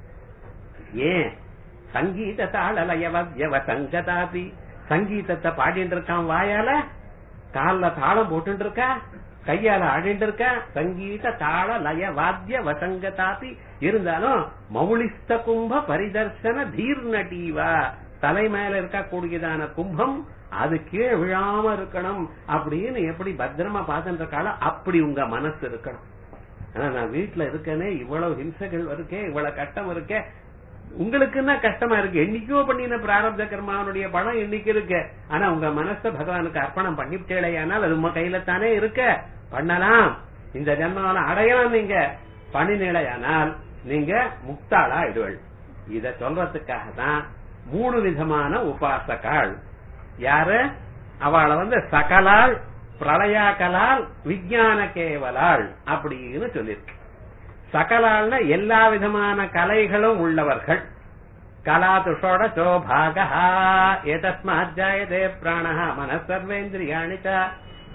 ஏன் சங்கீத தாளலயவத்யவ சங்கதாபி சங்கீதத்தை பாடிட்டு இருக்கான் வாயால கால்ல தாளம் போட்டு இருக்கா கையால ஆடிட்டு இருக்க சங்கீத தாள லய வாத்திய வசங்கதாபி இருந்தாலும் மௌலிஸ்த கும்ப பரிதர்சன தீர் நடீவா தலை மேல இருக்கக்கூடியதான கும்பம் அது கீழே விழாம இருக்கணும் அப்படின்னு எப்படி பத்திரமா பார்த்துட்டு இருக்காளோ அப்படி உங்க மனசு இருக்கணும் ஆனா நான் வீட்டுல இருக்கேனே இவ்வளவு ஹிம்சைகள் இருக்கே இவ்வளவு கஷ்டம் இருக்கே உங்களுக்குன்னா கஷ்டமா இருக்கு என்னைக்கோ பண்ணின பிராரப்த கர்மாவனுடைய பணம் என்னைக்கு இருக்கு ஆனா உங்க மனச பகவானுக்கு அர்ப்பணம் பண்ணிவிட்டேலையானால் அது உங்க கையில தானே இருக்க பண்ணலாம் இந்த ஜன்மாவில அடையலாம் நீங்க பண்ணினேலையானால் நீங்க முக்தாளா ஆயிடுவள் இத சொல்றதுக்காக தான் மூணு விதமான உபாசகாள் யாரு அவளை வந்து சகலாள் பிரளயாக்கலால் விஞ்ஞான கேவலாள் அப்படின்னு சொல்லியிருக்கு சகலால்னா எல்லா விதமான கலைகளும் உள்ளவர்கள் கலாதுஷோட சோபாகா ஏதஸ்மாத் ஜாயதே பிராணஹ மன சர்வேந்திரியாணி ச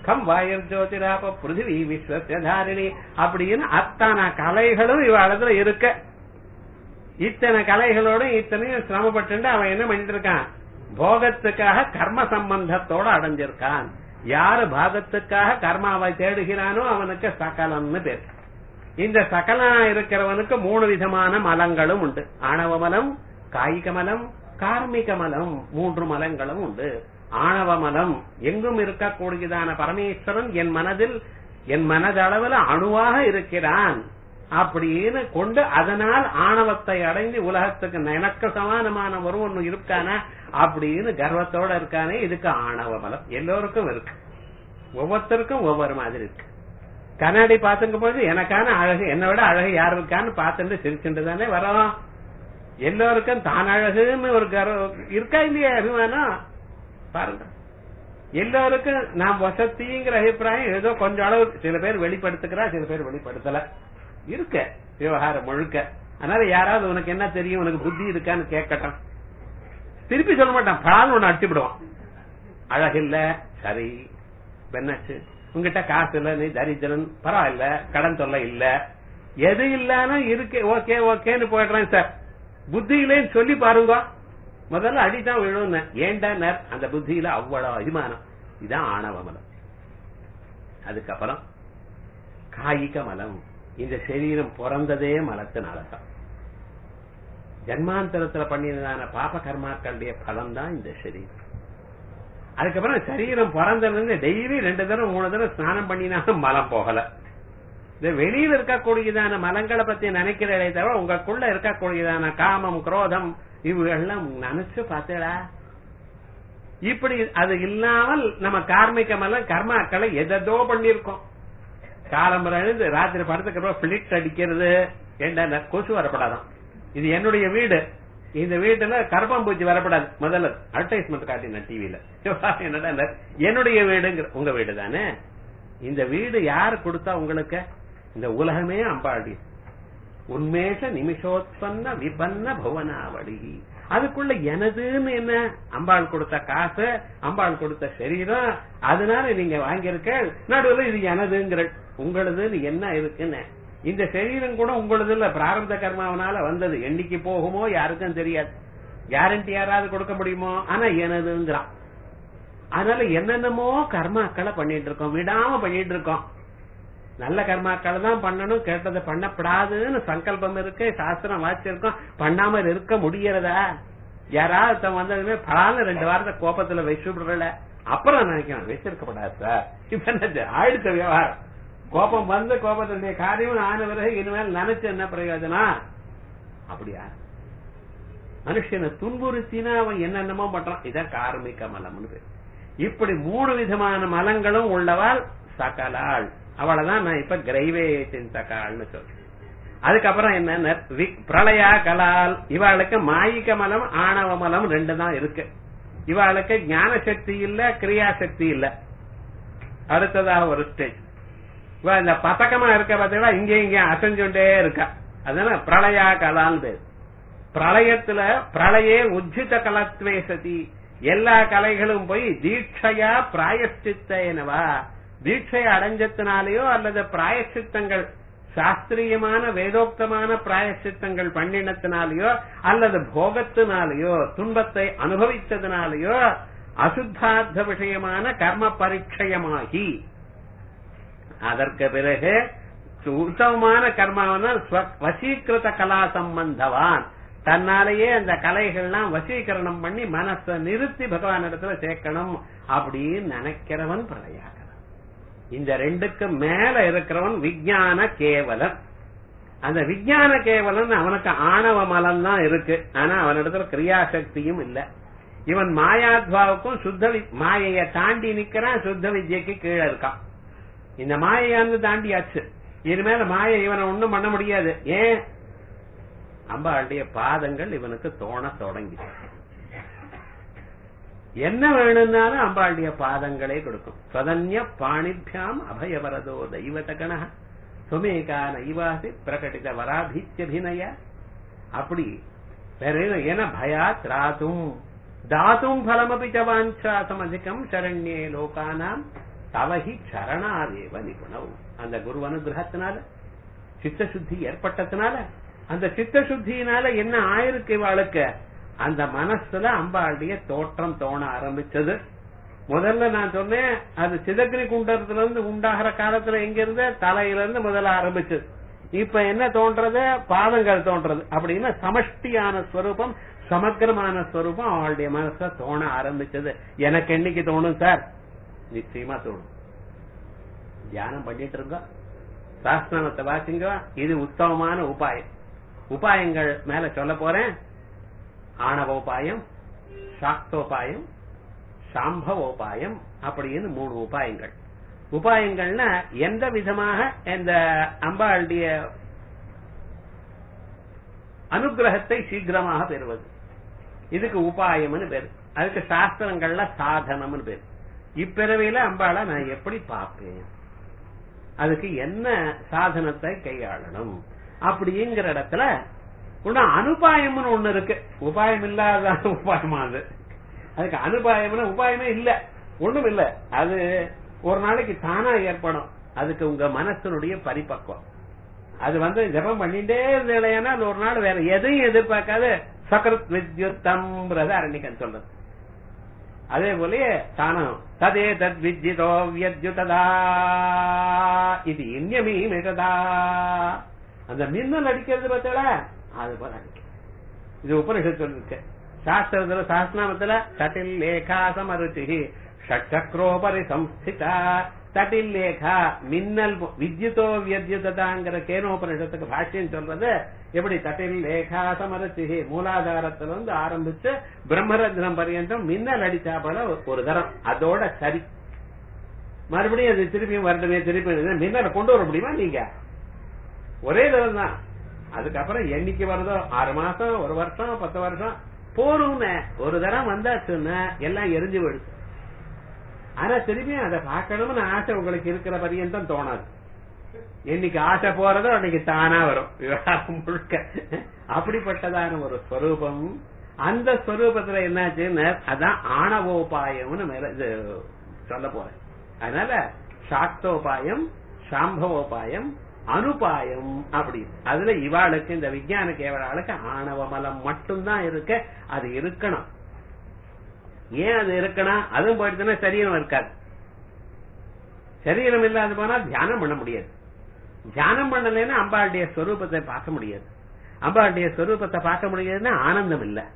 கம் வாயர் ஜோதிராப பிருத்திவி விஸ்வத்தாரிணி அப்படின்னு அத்தனை கலைகளும் இவ்வாளத்துல இருக்க இத்தனை கலைகளோட இத்தனையும் சிரமப்பட்டு அவன் என்ன பண்ணிட்டு இருக்கான் போகத்துக்காக கர்ம சம்பந்தத்தோட அடைஞ்சிருக்கான் யாரு பாகத்துக்காக கர்மாவை தேடுகிறானோ அவனுக்கு சகலம்னு பேர் இந்த சகலா இருக்கிறவனுக்கு மூணு விதமான மலங்களும் உண்டு ஆணவ மலம் காய்க மலம் கார்மிக மலம் மூன்று மலங்களும் உண்டு ஆணவ மலம் எங்கும் இருக்கக்கூடியதான பரமேஸ்வரன் என் மனதில் என் மனதளவில் அணுவாக இருக்கிறான் அப்படின்னு கொண்டு அதனால் ஆணவத்தை அடைந்து உலகத்துக்கு எனக்கு சமானமான ஒரு ஒண்ணு இருக்கானா அப்படின்னு கர்வத்தோட இருக்கானே இதுக்கு ஆணவ மலம் எல்லோருக்கும் இருக்கு ஒவ்வொருத்தருக்கும் ஒவ்வொரு மாதிரி இருக்கு கண்ணாடி பாத்துக்கும் போது எனக்கான அழகு என்னை விட அழகு யார் இருக்கான்னு பார்த்துட்டு சிரிச்சுட்டு தானே வரோம் எல்லோருக்கும் தான் அழகுன்னு ஒரு கர்வம் இருக்கா இல்லையா அபிமானம் பாருங்க எல்லோருக்கும் நாம் வசதிங்கிற அபிப்பிராயம் ஏதோ கொஞ்சம் அளவு சில பேர் வெளிப்படுத்துக்கிறா சில பேர் வெளிப்படுத்தல இருக்க விவகாரம் முழுக்க அதனால யாராவது உனக்கு என்ன தெரியும் உனக்கு புத்தி இருக்கான்னு கேட்கட்டும் திருப்பி சொல்ல மாட்டான் பால் ஒண்ணு அடிச்சுடுவான் அழகில்ல சரி பெண்ணாச்சு உங்ககிட்ட காசு இல்ல நீ தரித்திரன் பரவாயில்ல கடன் தொல்லை இல்ல எது இல்லாலும் இருக்கு ஓகே ஓகேன்னு போயிடுறேன் சார் புத்தி இல்லைன்னு சொல்லி பாருங்க முதல்ல அடிதான் விழும் ஏண்டா அந்த புத்தியில அவ்வளவு அபிமானம் இதான் ஆணவ மலம் அதுக்கப்புறம் காய்க மலம் இந்த சரீரம் பிறந்ததே மலத்தினாலதான் ஜன்மாந்தரத்துல பண்ணியதான பாப கர்மாக்களுடைய பலம் தான் இந்த சரீரம் அதுக்கப்புறம் சரீரம் பிறந்ததுல இருந்து டெய்லி ரெண்டு தடவை மூணு தடவை ஸ்நானம் பண்ணினாலும் மலம் போகல இந்த வெளியில இருக்கக்கூடியதான மலங்களை பத்தி நினைக்கிறதே தவிர உங்களுக்குள்ள இருக்கக்கூடியதான காமம் குரோதம் இவைகள்லாம் நினைச்சு பார்த்தேடா இப்படி அது இல்லாமல் நம்ம கார்மிக மலம் கர்மாக்களை எதோ பண்ணிருக்கோம் காலம்பரம் எழுந்து ராத்திரி படத்துக்கு பிளிட் அடிக்கிறது ஏண்டா கொசு வரப்படாதான் இது என்னுடைய வீடு இந்த வீட்டுல கரப்பாம்பூச்சி வரப்படாது முதல்ல அட்வர்டைஸ்மெண்ட் காட்டின டிவில என்னடா என்னுடைய வீடுங்கிற உங்க வீடு தானே இந்த வீடு யாரு கொடுத்தா உங்களுக்கு இந்த உலகமே அம்பாடி உண்மேஷ நிமிஷோத்பன்ன விபன்ன புவனாவளி அதுக்குள்ள எனதுன்னு என்ன அம்பாள் கொடுத்த காசு அம்பாள் கொடுத்த சரீரம் அதனால நீங்க வாங்கியிருக்க நடுவில் இது எனதுங்கிற உங்களதுன்னு என்ன இருக்குன்னு இந்த சரீரம் கூட உங்களது இல்ல பிராரப்த கர்மாவனால வந்தது என்னைக்கு போகுமோ யாருக்கும் தெரியாது கேரண்டி யாராவது கொடுக்க முடியுமோ ஆனா எனதுங்கிறான் அதனால என்னென்னமோ கர்மாக்களை பண்ணிட்டு இருக்கோம் விடாம பண்ணிட்டு இருக்கோம் நல்ல கர்மாக்களை தான் பண்ணணும் கேட்டதை பண்ணப்படாதுன்னு சங்கல்பம் இருக்கு சாஸ்திரம் வாச்சிருக்கோம் பண்ணாம இருக்க முடியறதா யாராவது வந்ததுமே பலான்னு ரெண்டு வாரத்தை கோபத்துல வச்சு விடுறல அப்புறம் நினைக்கிறேன் வச்சிருக்கப்படாது சார் இப்ப என்ன ஆயிடுச்ச விவகாரம் கோபம் வந்து கோபத்தினுடைய காரியம் ஆன பிறகு இனிமேல் நினைச்சு என்ன பிரயோஜனம் அப்படியா மனுஷனை துன்புறுத்தினா அவன் என்னென்னமோ பண்றான் இதான் கார்மிக மலம்னு பேர் இப்படி மூணு விதமான மலங்களும் உள்ளவாள் சகலாள் அவளதான் நான் இப்ப கிரைவேட்டின் சகால்னு சொல்றேன் அதுக்கப்புறம் என்ன பிரளயா கலால் இவாளுக்கு மாயிக மலம் ஆணவ மலம் ரெண்டு தான் இருக்கு இவாளுக்கு ஞான சக்தி இல்ல கிரியா சக்தி இல்ல அடுத்ததாக ஒரு ஸ்டேஜ் இவ இந்த பதக்கமா இருக்க பார்த்தீங்கன்னா இங்கே இங்கே அசைஞ்சுட்டே இருக்கா அதனால பிரளயா கலால் பேர் பிரளயத்துல பிரளயே உஜ்ஜித கலத்வே சதி எல்லா கலைகளும் போய் தீட்சையா பிராயஷ்டித்த எனவா தீட்சை அடைஞ்சத்தினாலேயோ அல்லது பிராயச்சித்தங்கள் சாஸ்திரியமான வேதோக்தமான பிராயச்சித்தங்கள் பண்ணினத்தினாலேயோ அல்லது போகத்தினாலேயோ துன்பத்தை அனுபவித்ததினாலேயோ அசுத்தார்த்த விஷயமான கர்ம பரிச்சயமாகி அதற்கு பிறகு உத்தமமான கர்மாவனா வசீகிருத கலா சம்பந்தவான் தன்னாலேயே அந்த கலைகள்லாம் வசீகரணம் பண்ணி மனசை நிறுத்தி பகவான் இடத்துல சேர்க்கணும் அப்படின்னு நினைக்கிறவன் பிரயாகரம் இந்த ரெண்டுக்கு மேல இருக்கிறவன் விஜயான கேவலன் அந்த விஜயான கேவலன் அவனுக்கு ஆணவ மலம் தான் இருக்கு ஆனா அவனிடத்துல கிரியாசக்தியும் இல்ல இவன் மாயாத்வாவுக்கும் சுத்த மாயைய தாண்டி நிக்கிறான் சுத்த வித்யக்கு கீழே இருக்கான் இந்த மாயையாந்து தாண்டியாச்சு இனிமேல மாயை இவனை ஒண்ணும் பண்ண முடியாது ஏன் அம்பாளுடைய பாதங்கள் இவனுக்கு தோண தொடங்கி என்ன வேணும்னாலும் அம்பாளுடைய பாதங்களே கொடுக்கும் சதன்ய பாணிபியாம் அபயவரதோ தெய்வத கண சுமேகா நைவாசி பிரகடித வராபித்யபிநய அப்படி வேற ஏன்னா பயாத் ராத்தும் தாத்தும் பலமபி வாஞ்சாசம் அதிகம் சரண்யே லோகானாம் தவகி சரணாதேவ நிபுணம் அந்த குரு அனுகிரகத்தினால சித்த சுத்தி ஏற்பட்டதுனால அந்த சித்த சுத்தியினால என்ன ஆயிருக்கு இவாளுக்கு அந்த மனசுல அம்பாளுடைய தோற்றம் தோண ஆரம்பிச்சது முதல்ல நான் சொன்னேன் அது சிதக்னி குண்டத்துல இருந்து உண்டாகிற காலத்துல எங்க இருந்து தலையில இருந்து முதல்ல ஆரம்பிச்சது இப்ப என்ன தோன்றது பாதங்கள் தோன்றது அப்படின்னா சமஷ்டியான ஸ்வரூபம் சமக்கிரமான ஸ்வரூபம் அவளுடைய மனசுல தோண ஆரம்பிச்சது எனக்கு என்னைக்கு தோணும் சார் நிச்சயமா தோணும் தியானம் பண்ணிட்டு இருக்கோம் சாஸ்திரத்தை வாசிங்க இது உத்தமமான உபாயம் உபாயங்கள் மேல சொல்ல போறேன் ஆணவோபாயம் சாக்தோபாயம் சாம்பவோபாயம் அப்படின்னு மூணு உபாயங்கள் உபாயங்கள்னா எந்த விதமாக இந்த அம்பாளுடைய அனுகிரகத்தை சீக்கிரமாக பெறுவது இதுக்கு உபாயம்னு பேரு அதுக்கு சாஸ்திரங்கள்ல சாதனம்னு பேரு இப்பிறவையில அம்பாளை நான் எப்படி பார்ப்பேன் அதுக்கு என்ன சாதனத்தை கையாளணும் அப்படிங்கிற இடத்துல ஒண்ணு அனுபாயம்னு ஒண்ணு இருக்கு உபாயம் இல்லாத உபாயமா அது அதுக்கு அனுபாயம்னு உபாயமே இல்ல ஒண்ணும் இல்ல அது ஒரு நாளைக்கு தானா ஏற்படும் அதுக்கு உங்க மனசனுடைய பரிபக்குவம் அது வந்து ஜபம் பண்ணிட்டே இருந்தேன்னா அது ஒரு நாள் வேற எதையும் எதிர்பார்க்காது சக்கரத் வித்யுத்தம் அரணிக்கன் சொல்றது அதே போல தானம் ததே தத் வித்யுதோ வியத்யுததா இது இன்யமீ மிகதா அந்த மின்னல் அடிக்கிறது பார்த்தா அது போல அடிக்கும் இது உபனிஷத் சொல்லிருக்கு சாஸ்திரத்துல சாஸ்திரநாமத்துல தட்டில் லேகா சமருச்சி ஷட்சக்ரோபரி சம்ஸ்திதா தட்டில் லேகா மின்னல் வித்யுதோ வியத்யுததாங்கிற கேனோபனிஷத்துக்கு பாஷ்யம் சொல்றது எப்படி தட்டில் லேகா சமரச்சி மூலாதாரத்துல இருந்து ஆரம்பிச்சு பிரம்மரத்னம் பரியந்தம் மின்னல் அடிச்சா போல ஒரு தரம் அதோட சரி மறுபடியும் அது திருப்பியும் வரட்டுமே திருப்பி மின்னலை கொண்டு வர முடியுமா நீங்க ஒரே தரம் தான் அதுக்கப்புறம் என்னைக்கு வருதோ ஆறு மாசம் ஒரு வருஷம் பத்து வருஷம் போரும்னு ஒரு தரம் வந்தாச்சுன்னா எல்லாம் எரிஞ்சு போயிடுச்சு ஆனா திரும்பியும் அதை பார்க்கணும்னு ஆசை உங்களுக்கு இருக்கிற பரியந்தம் தோணாது என்னைக்கு ஆசை போறதோ அன்னைக்கு தானா வரும் விவகாரம் முழுக்க அப்படிப்பட்டதான ஒரு ஸ்வரூபம் அந்த ஸ்வரூபத்துல என்னாச்சுன்னு அதான் ஆணவோபாயம்னு மேல இது சொல்ல போறேன் அதனால சாக்தோபாயம் சாம்பவோபாயம் அனுபாயம் அப்படி அதுல இவாளுக்கு இந்த விஞ்ஞான கேவலாளுக்கு ஆணவ மலம் மட்டும்தான் இருக்கு அது இருக்கணும் ஏன் அது இருக்கணும் அதுவும் போயிடுச்சுன்னா சரீரம் இருக்காது சரீரம் இல்லாத போனா தியானம் பண்ண முடியாது தியானம் பண்ணலைன்னா அம்பாளுடைய ஸ்வரூபத்தை பார்க்க முடியாது அம்பாளுடைய ஸ்வரூபத்தை பார்க்க முடியாதுன்னா ஆனந்தம் இல்ல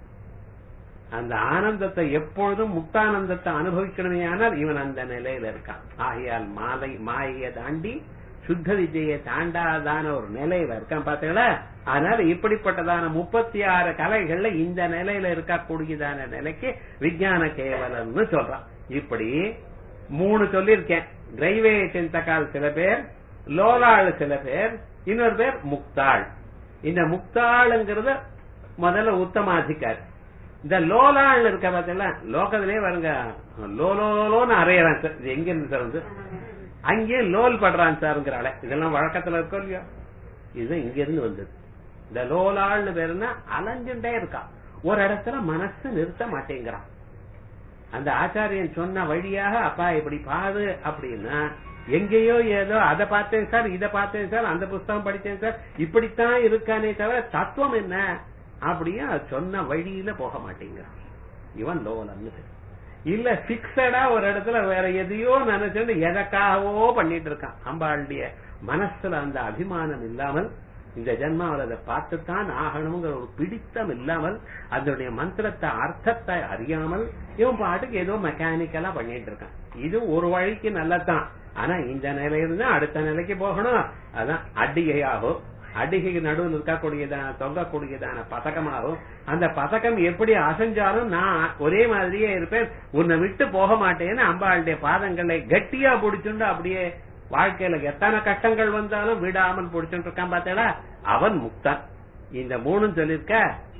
அந்த ஆனந்தத்தை எப்பொழுதும் முக்தானந்தத்தை அனுபவிக்கணுமே ஆனால் இவன் அந்த நிலையில இருக்கான் ஆகையால் மாலை மாயை தாண்டி சுத்த விஜயை தாண்டாதான ஒரு நிலையில இருக்கான் பாத்தீங்களா அதனால இப்படிப்பட்டதான முப்பத்தி ஆறு கலைகள்ல இந்த நிலையில இருக்கக்கூடியதான நிலைக்கு விஞ்ஞான கேவலம்னு சொல்றான் இப்படி மூணு சொல்லியிருக்கேன் கிரைவே சிந்தகால் சில பேர் லோலாள் சில பேர் இன்னொரு பேர் முக்தாள் இந்த முக்தாளுங்கிறது முதல்ல உத்தமாதிக்கார் இந்த லோலாள் இருக்க பார்த்தீங்களா லோகத்திலே வருங்க லோலோலோன்னு அறையறான் சார் இது எங்க இருந்து சார் வந்து அங்கே லோல் படுறான் சாருங்கிறாள இதெல்லாம் வழக்கத்துல இருக்கோ இல்லையோ இது இங்க இருந்து வந்தது இந்த லோலாள்னு பேருன்னா அலைஞ்சுட்டே இருக்கான் ஒரு இடத்துல மனசு நிறுத்த மாட்டேங்கிறான் அந்த ஆச்சாரியன் சொன்ன வழியாக அப்பா இப்படி பாரு அப்படின்னா எங்கேயோ ஏதோ அதை பார்த்தேன் சார் இதை பார்த்தேன் சார் அந்த புஸ்தகம் படிச்சேன் சார் இப்படித்தான் இருக்கானே தவிர தத்துவம் என்ன அப்படியே சொன்ன வழியில போக மாட்டேங்கிறான் இவன் லோலன்னு பேர் இல்ல பிக்சடா ஒரு இடத்துல வேற எதையோ நினைச்சுட்டு எதற்காகவோ பண்ணிட்டு இருக்கான் அம்பாளுடைய மனசுல அந்த அபிமானம் இல்லாமல் இந்த ஜென்மாவில் அதை பார்த்துத்தான் ஆகணுங்கிற ஒரு பிடித்தம் இல்லாமல் அதனுடைய மந்திரத்தை அர்த்தத்தை அறியாமல் இவன் பாட்டுக்கு ஏதோ மெக்கானிக்கலா பண்ணிட்டு இருக்கான் இது ஒரு வழிக்கு நல்லதான் ஆனா இந்த நிலையிலிருந்து அடுத்த நிலைக்கு போகணும் அதான் அடிகையாகும் அடிகைக்கு நடுவில் இருக்கக்கூடியதான தொங்கக்கூடியதான பதக்கமாகும் அந்த பதக்கம் எப்படி அசைஞ்சாலும் நான் ஒரே மாதிரியே இருப்பேன் உன்னை விட்டு போக மாட்டேன்னு அம்பாளுடைய பாதங்களை கட்டியா பிடிச்சுண்டு அப்படியே வாழ்க்கையில எத்தனை கஷ்டங்கள் வந்தாலும் விடாமல் பிடிச்சுட்டு இருக்கான் பார்த்தேடா அவன் முக்தான் இந்த மூணும் சொல்லிருக்க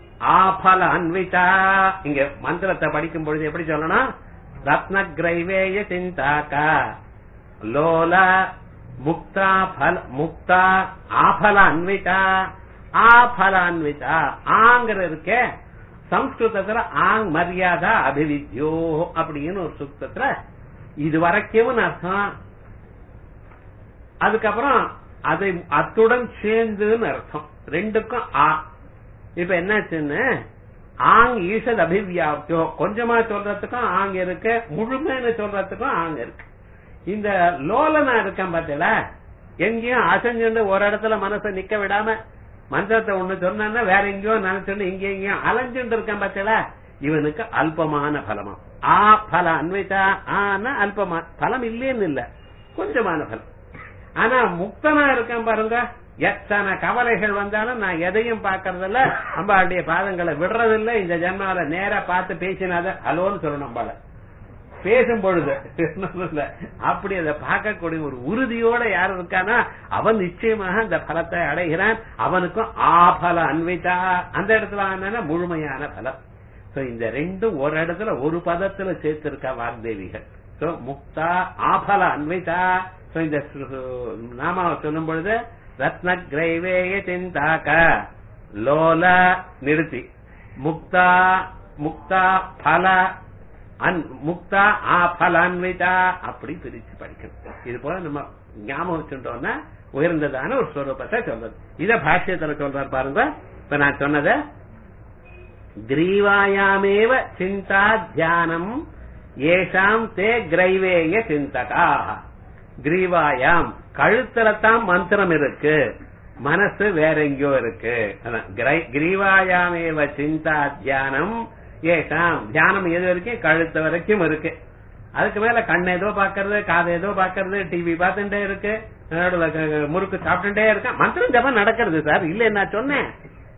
ஆபல அன்விதா இங்க மந்திரத்தை படிக்கும் பொழுது எப்படி சொல்லணும் ரத்ன கிரைவேய சிந்தாக்கா லோல முக்தா பல முக்தா ஆபல அன்விதா ஆபல அன்விதா ஆங்கிற இருக்கே சம்ஸ்கிருதத்துல ஆங் மரியாதா அபிவித்யோ அப்படின்னு ஒரு சுத்தத்துல இது வரைக்கும் அர்த்தம் அதுக்கப்புறம் அதை அத்துடன் சேர்ந்துன்னு அர்த்தம் ரெண்டுக்கும் ஆ இப்ப என்னாச்சுன்னு ஆங் ஈஷத் அபிவியாப்தியோ கொஞ்சமா சொல்றதுக்கும் ஆங் இருக்கு முழுமைன்னு சொல்றதுக்கும் ஆங் இருக்கு இந்த லோலனா இருக்கேன் பாத்தீங்களா எங்கேயும் அசைஞ்சுண்டு ஒரு இடத்துல மனசை நிக்க விடாம மந்திரத்தை ஒண்ணு சொன்னா வேற எங்கேயோ நினைச்சுட்டு இங்க எங்கேயும் அலைஞ்சுட்டு இருக்கேன் பாத்தீங்களா இவனுக்கு அல்பமான பலமா ஆ பல அன்வைத்தா ஆனா அல்பமா பலம் இல்லேன்னு இல்ல கொஞ்சமான பலம் ஆனா முக்தனா இருக்கேன் பாருங்க எத்தனை கவலைகள் வந்தாலும் நான் எதையும் பாக்கறதில்ல அம்பாளுடைய பாதங்களை விடுறதில்ல இந்த ஜென்மால நேரா பார்த்து பேசினாத ஹலோன்னு சொல்லணும் அம்பாள பேசும் பொழுது இல்ல. அப்படி அதை பார்க்கக்கூடிய ஒரு உறுதியோட யார் இருக்கானா அவன் நிச்சயமாக அந்த பலத்தை அடைகிறான் அவனுக்கும் ஆபல அன்வைத்தா அந்த இடத்துல ஆனா முழுமையான பலம் சோ இந்த ரெண்டும் ஒரு இடத்துல ஒரு பதத்துல சேர்த்திருக்கா வாக்தேவிகள் சோ முக்தா ஆபல அன்வைதா சோ இந்த சு- சு- நாமாவை சொல்லும் பொழுது ரத்ன கிரைவேய சிந்தாக்க லோல நிறுத்தி முக்தா முக்தா பல அன் முக்தா ஆ பலான்விதா அப்படி பிரிச்சு படிக்கணும் இது போல நம்ம ஞாபகம் வச்சுட்டோம்னா உயர்ந்ததான ஒரு ஸ்வரூபத்தை சொல்றது இத பாஷ்யத்துல சொல்றாரு பாருங்க இப்ப நான் சொன்னத கிரீவாயாமேவ சிந்தா தியானம் ஏஷாம் தே கிரைவேய சிந்தகா கிரீவாயாம் கழுத்துல தான் மந்திரம் இருக்கு மனசு வேற எங்கேயோ இருக்கு அதான் கிரை- கிரீவாயாமேவ சிந்தா தியானம் ஏஷாம் தியானம் எது வரைக்கும் கழுத்து வரைக்கும் இருக்கு அதுக்கு மேல கண் ஏதோ பாக்குறது காது ஏதோ பாக்குறது டிவி பார்த்துட்டே இருக்கு நடுவுல க- முறுக்கு சாப்பிட்டுட்டே இருக்கேன் மந்திரம் ஜபம் நடக்கிறது சார் இல்ல நான் சொன்னேன்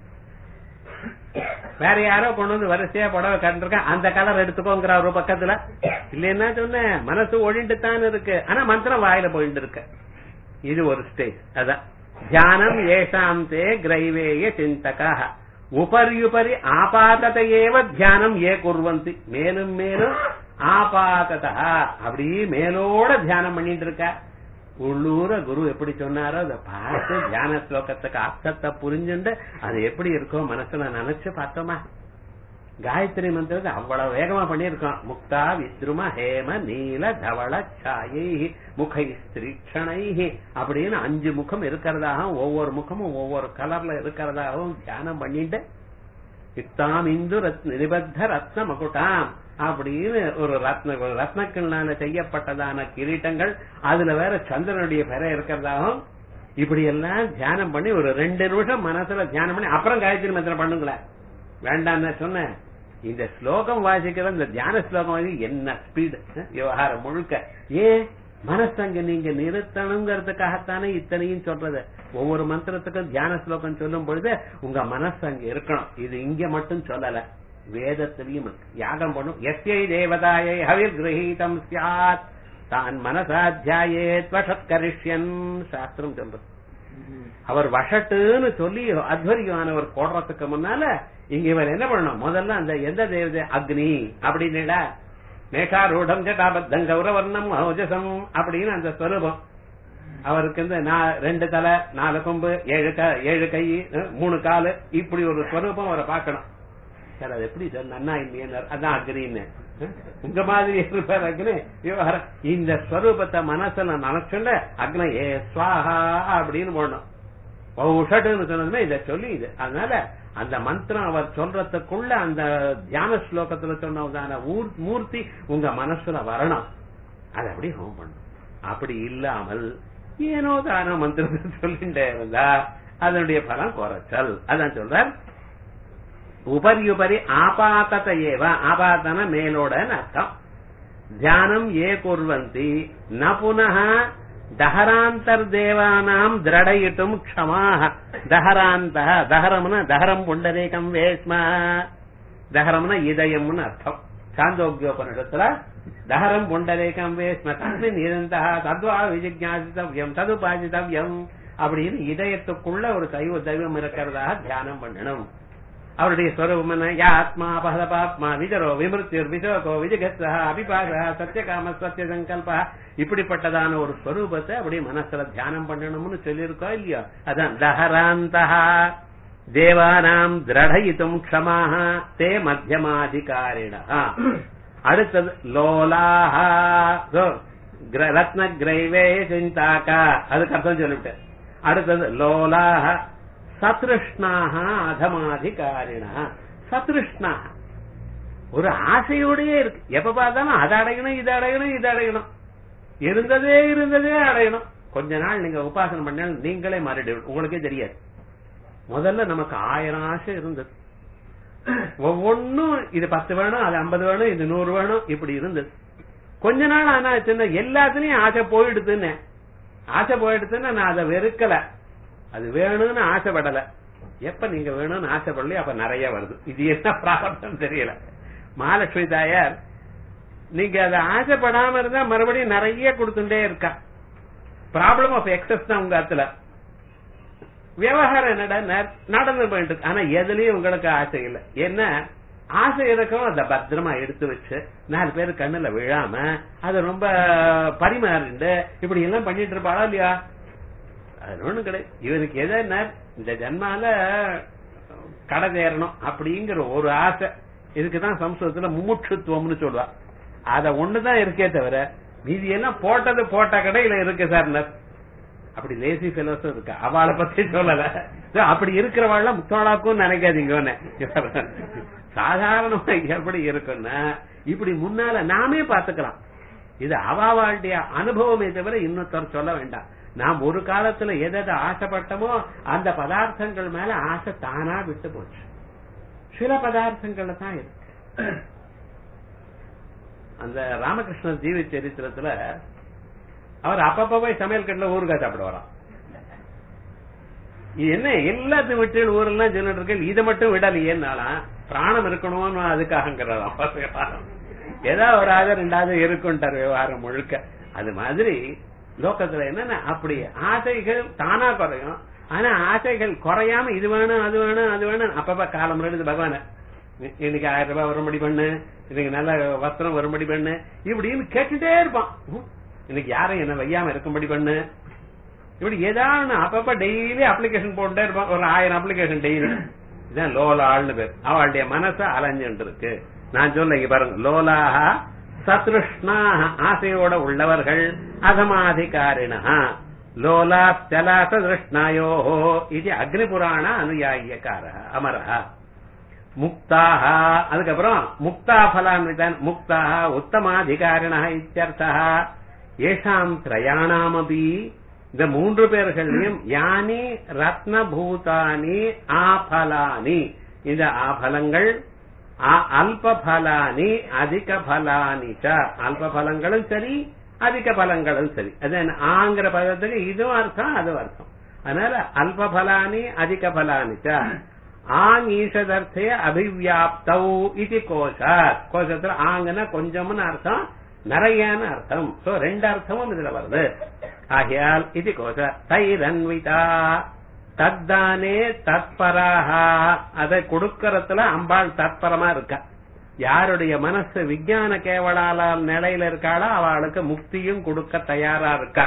வேற யாரோ கொண்டு வந்து வரிசையா புடவை கண்டிருக்கேன் அந்த கலர் எடுத்துக்கோங்கிற ஒரு பக்கத்துல இல்லைன்னா சொன்னேன் மனசு ஒழிண்டு தான் இருக்கு ஆனா மந்திரம் வாயில போயிட்டு இருக்கு இது ஒரு ஸ்டேஜ் அதான் தியானம் ஏஷாம் தே கிரைவேய சிந்தகா உபரியுபரி ஆபாதத ஏவ தியானம் ஏ குர்வந்தி மேலும் மேலும் ஆபாததா அப்படி மேலோட தியானம் பண்ணிட்டு இருக்கா உள்ளூர குரு எப்படி சொன்னாரோ அதை பார்த்து தியான ஸ்லோகத்துக்கு அர்த்தத்தை புரிஞ்சுண்டு அது எப்படி இருக்கோ மனசுல நினைச்சு பார்த்தோமா காயத்ரி மந்திரத்தை அவ்வளவு வேகமா பண்ணியிருக்கோம் முக்தா வித்ரும ஹேம நீல தவள சாயை முகை ஸ்திரீக்ஷணை அப்படின்னு அஞ்சு முகம் இருக்கிறதாகவும் ஒவ்வொரு முகமும் ஒவ்வொரு கலர்ல இருக்கிறதாகவும் தியானம் பண்ணிட்டு யுக்தாம் இந்து ரத்ன நிபத்த ரத்ன மகுட்டாம் அப்படின்னு ஒரு ரத்ன ஒரு ரத்னக்கண்ணால செய்யப்பட்டதான கிரீட்டங்கள் அதுல வேற சந்திரனுடைய பெற இருக்கிறதாகவும் இப்படி எல்லாம் தியானம் பண்ணி ஒரு ரெண்டு நிமிஷம் மனசுல தியானம் பண்ணி அப்புறம் காயத்ரி மந்திரம் பண்ணுங்களேன் வேண்டாம் நான் சொன்னேன் இந்த ஸ்லோகம் வாசிக்கிற இந்த தியான ஸ்லோகம் வாசி என்ன ஸ்பீடு விவகாரம் முழுக்க ஏன் மனசங்க நீங்க நிறுத்தணுங்கிறதுக்காகத்தானே இத்தனையும் சொல்றது ஒவ்வொரு மந்திரத்துக்கும் தியான ஸ்லோகம் சொல்லும் பொழுது உங்க மனசு அங்க இருக்கணும் இது இங்க மட்டும் சொல்லல வேதத்திலையும் இருக்கு. யாகம் பண்ணும் எஸ்யை தேவதாயை ஹவிர் கிரகீதம் சியாத் தான் மனசாத்தியாயே வஷத்கரிஷ்யன் சாஸ்திரம் சொல்றது அவர் வஷட்டுன்னு சொல்லி அத்வரியமானவர் போடுறதுக்கு முன்னால இங்க இவர் என்ன பண்ணணும் முதல்ல அந்த எந்த தேவதை அக்னி அப்படின்னுடா மேஷாரூடம் ஜட்டாபத்தம் கௌரவர்ணம் மௌஜசம் அப்படின்னு அந்த ஸ்வரூபம் அவருக்கு இந்த நா- ரெண்டு தலை நாலு கொம்பு ஏழு க- ஏழு கை அஹ், மூணு காலு இப்படி ஒரு ஸ்வரூபம் அவரை பார்க்கணும் சார் அது எப்படி சார் நன்னா இல்லையா அதான் அக்னின்னு அஹ், உங்க மாதிரி இருப்பார் அக்னி விவகாரம் இந்த ஸ்வரூபத்தை மனசுல நினைச்சுள்ள அக்னி ஏ ஸ்வாஹா அப்படின்னு போடணும் உஷட்டுன்னு சொன்னதுமே இதை சொல்லி இது அதனால அந்த மந்திரம் அவர் சொல்றதுக்குள்ள அந்த தியான ஸ்லோகத்துல சொன்னதான ஊர்- மூர்த்தி உங்க மனசுல வரணும் அதை அப்படி ஹோம் பண்ணும் அப்படி இல்லாமல் ஏனோ தானோ மந்திரத்தை சொல்லிட்டே இருந்தா அதனுடைய பலம் குறைச்சல் அதான் சொல்றார் உபரி உபரி ஆபாத்தத ஏவ ஆபாத்தன மேலோடன்னு அர்த்தம் தியானம் ஏ குர்வந்தி ந புனः தஹராந்தர்தேவானாம் திரடயிட்டும் க்ஷமாக தஹராந்த தஹரம்னா தஹரம் புண்டரீகம் வேஸ்ம தஹரம்னா இதயம்னு அர்த்தம் சாந்தோக்கியோபனிடத்துல தஹரம் புண்டரீகம் வேஸ்ம தஸ்மின் இருந்தா தத்வா விஜிஜாசித்தவ்யம் ததுபாசித்தவ்யம் அப்படின்னு இதயத்துக்குள்ள ஒரு சைவ தெய்வம் இருக்கிறதாக தியானம் பண்ணணும் அவருடைய ஸ்வரூபம் என்ன யா ஆத்மா பகதபாத்மா விஜரோ விமிருத்தியுர் விசோகோ விஜகத்ரா அபிபாக சத்தியகாம சத்திய சங்கல்பா இப்படிப்பட்டதான ஒரு ஸ்வரூபத்தை அப்படியே மனசுல தியானம் பண்ணணும்னு சொல்லியிருக்கோம் இல்லையோ அதான் தஹராந்தா தேவானாம் திரடயித்தும் க்ஷமாக தே மத்தியமாதிகாரிணா அடுத்தது லோலாஹா So, கிர- ரத்ன கிரைவே சிந்தாக்கா அதுக்கு அர்த்தம் சொல்லிவிட்டேன் அடுத்தது லோலாஹ சத்ருஷ்ணாக அதமாதிகாரிணா சத்ருஷ்ணாக ஒரு ஆசையோடயே இருக்கு எப்ப பார்த்தாலும் அதை அடையணும் இதை அடையணும் இதை அடையணும் இருந்ததே இருந்ததே அடையணும் கொஞ்ச நாள் நீங்க உபாசனம் பண்ணால் நீங்களே மாறிடுவீங்க உங்களுக்கே தெரியாது முதல்ல நமக்கு ஆயிரம் ஆசை இருந்தது ஒவ்வொன்னும் இது பத்து வேணும் அது ஐம்பது வேணும் இது நூறு வேணும் இப்படி இருந்தது கொஞ்ச நாள் ஆனா சின்ன எல்லாத்துலயும் ஆசை போயிடுதுன்னு ஆசை போயிடுதுன்னு நான் அதை வெறுக்கல அது வேணும்னு ஆசைப்படல எப்ப நீங்க வேணும்னு ஆசைப்படலையோ அப்ப நிறைய வருது இது என்ன பிராரப்தம் தெரியல மகாலட்சுமி தாயார் நீங்க அதை ஆசைப்படாம இருந்தா மறுபடியும் நிறைய கொடுத்துட்டே இருக்கா ப்ராப்ளம் ஆஃப் எக்ஸஸ் தான் உங்க இடத்துல விவகாரம் என்னடா ந- நடந்து போயிட்டு இருக்கு. ஆனா எதுலயும் உங்களுக்கு ஆசை இல்லை என்ன ஆசை இருக்கும் அதை பத்திரமா எடுத்து வச்சு நாலு பேர் கண்ணுல விழாம அதை ரொம்ப பரிமாறிண்டு இப்படி எல்லாம் பண்ணிட்டு இருப்பாளா இல்லையா அது ஒண்ணும் கிடையாது இவனுக்கு எதுனா இந்த ஜன்மால கடை தேரணும் அப்படிங்கிற ஒரு ஆசை இதுக்குதான் சம்ஸ்கிருதத்துல முமுட்சுத்துவம்னு சொல்லுவா அத ஒண்ணுதான் இருக்கே தவிர மீதி எல்லாம் போட்டது போட்ட கடையில இருக்கு சார் அப்படி லேசி ஃபெலோஸும் இருக்கு அவளை பத்தி சொல்லல இதோ அப்படி இருக்கிறவாள் முத்தாளாக்கும் நினைக்காதீங்கன்னு சாதாரணமா எப்படி இருக்குன்னா இப்படி முன்னால நாமே பாத்துக்கலாம் இது அவாவாளுடைய அனுபவமே தவிர இன்னொருத்தர் சொல்ல வேண்டாம் நாம் ஒரு காலத்துல எதை எதை ஆசைப்பட்டமோ அந்த பதார்த்தங்கள் மேல ஆசை தானா விட்டு போச்சு சில பதார்த்தங்கள்ல தான் இருக்கு அந்த ராமகிருஷ்ண ஜீவி சரித்திரத்துல அவர் அப்பப்ப போய் சமையல் கட்டில ஊறுகாய் சாப்பிட வரான் இது என்ன எல்லாத்தையும் விட்டு ஊரெல்லாம் சொல்லிட்டு இருக்கு இதை மட்டும் விடலையேன்னாலாம் பிராணம் இருக்கணும்னு அதுக்காகங்கிறதாம் ஏதாவது ஒரு ஆக ரெண்டாவது இருக்குன்ட்டார் விவகாரம் முழுக்க அது மாதிரி லோகத்துல என்னன்னா அப்படி ஆசைகள் தானா குறையும் ஆனா ஆசைகள் குறையாம இது வேணும் அது வேணும் அது வேணும் அப்பப்ப காலம் ரெண்டு பகவான இன்னைக்கு ஆயிரம் ரூபாய் வரும்படி பண்ணு இன்னைக்கு நல்ல வஸ்திரம் வரும்படி பண்ணு இப்படின்னு கேட்டுட்டே இருப்பான் ஹம், இன்னைக்கு யாரும் என்ன வையாம இருக்கும்படி பண்ணு இப்படி ஏதாவது அப்பப்ப டெய்லி அப்ளிகேஷன் போட்டுட்டே இருப்பான் ஒரு ஆயிரம் அப்ளிகேஷன் டெய்லி இதான் லோலா ஆள்னு பேர் அவளுடைய மனசு அலைஞ்சுட்டு இருக்கு நான் சொல்ல இங்க பாருங்க லோலாக சத்ருஷ்ணா ஆசையோட உள்ளவர்கள் அதமாதிகாரிணா லோலா ஸ்தலாச திருஷ்ணாயோ இது அக்னிபுராண அனுயாயக்கார அமரா முக்தாக அதுக்கப்புறம் முக்தா பலான்விதான் முக்தாக உத்தமாதிகாரிண இத்தியர்த்தா ஏஷாம் திரயாணாமபி இந்த மூன்று பேர்களையும் யானி ரத்னபூதானி ஆபலானி இந்த ஆபலங்கள் ஆ- அல்பபலானி அதிக பலானி ச அல்ப பலங்களும் சரி அதிக பலங்களும் சரி அது என்ன? ஆங்கிற பதத்துக்கு இதுவும் அர்த்தம் அதுவும் அர்த்தம் அதனால அல்பபலானி அதிக பலானி ச ஆங் ஈஷதர்த்தே அபிவியாப்தௌ இது கோஷாத் கோஷத்துல ஆங்கன்னா கொஞ்சம்னு அர்த்தம் நிறையன்னு அர்த்தம் சோ ரெண்டு அர்த்தமும் இதுல வருது ஆகையால் இது கோஷ தைரன்விதா தத்தானே தத்பராஹா அதை கொடுக்கறதுல அம்பாள் தத்பரமா இருக்கா யாருடைய மனசு விஞ்ஞான கேவலால நிலையில இருக்காளோ அவளுக்கு முக்தியும் கொடுக்க தயாரா இருக்கா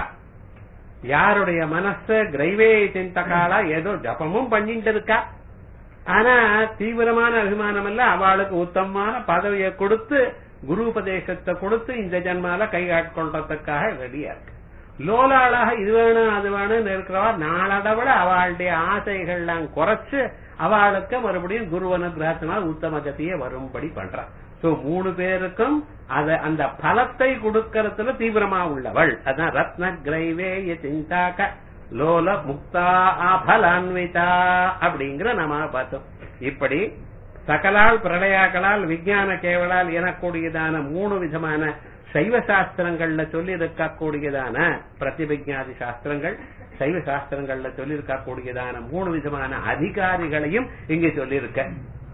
யாருடைய மனசு கிரைவே சிந்தகாலா ஏதோ ஜபமும் பண்ணிட்டு இருக்கா ஆனா தீவிரமான அபிமானம் இல்ல அவளுக்கு உத்தமமான பதவியை கொடுத்து குரு உபதேசத்தை கொடுத்து இந்த ஜன்மால கை ஆட்கொள்றதுக்காக ரெடியா இருக்கு லோலாளாக இது வேணும் அது வேணும்னு இருக்கிறவா நாளடவிட அவளுடைய ஆசைகள்லாம் குறைச்சு அவளுக்கு மறுபடியும் குரு அனுகிரகத்தினால் உத்தம கதியை வரும்படி பண்றான் சோ மூணு பேருக்கும் அத அந்த பலத்தை கொடுக்கறதுல தீவிரமா உள்ளவள் அதான் ரத்ன கிரைவேய சிந்தாக்க லோல முக்தா ஆபலான்விதா அப்படிங்கிற நாம பார்த்தோம் இப்படி சகலால் பிரளயாக்களால் விஞ்ஞான கேவலால் எனக்கூடியதான மூணு விதமான சைவ சாஸ்திரங்கள்ல சொல்லி இருக்கக்கூடியதான பிரதிபிஜாதி சாஸ்திரங்கள் சைவ சாஸ்திரங்கள்ல சொல்லி இருக்கக்கூடியதான மூணு விதமான அதிகாரிகளையும் இங்கே சொல்லியிருக்க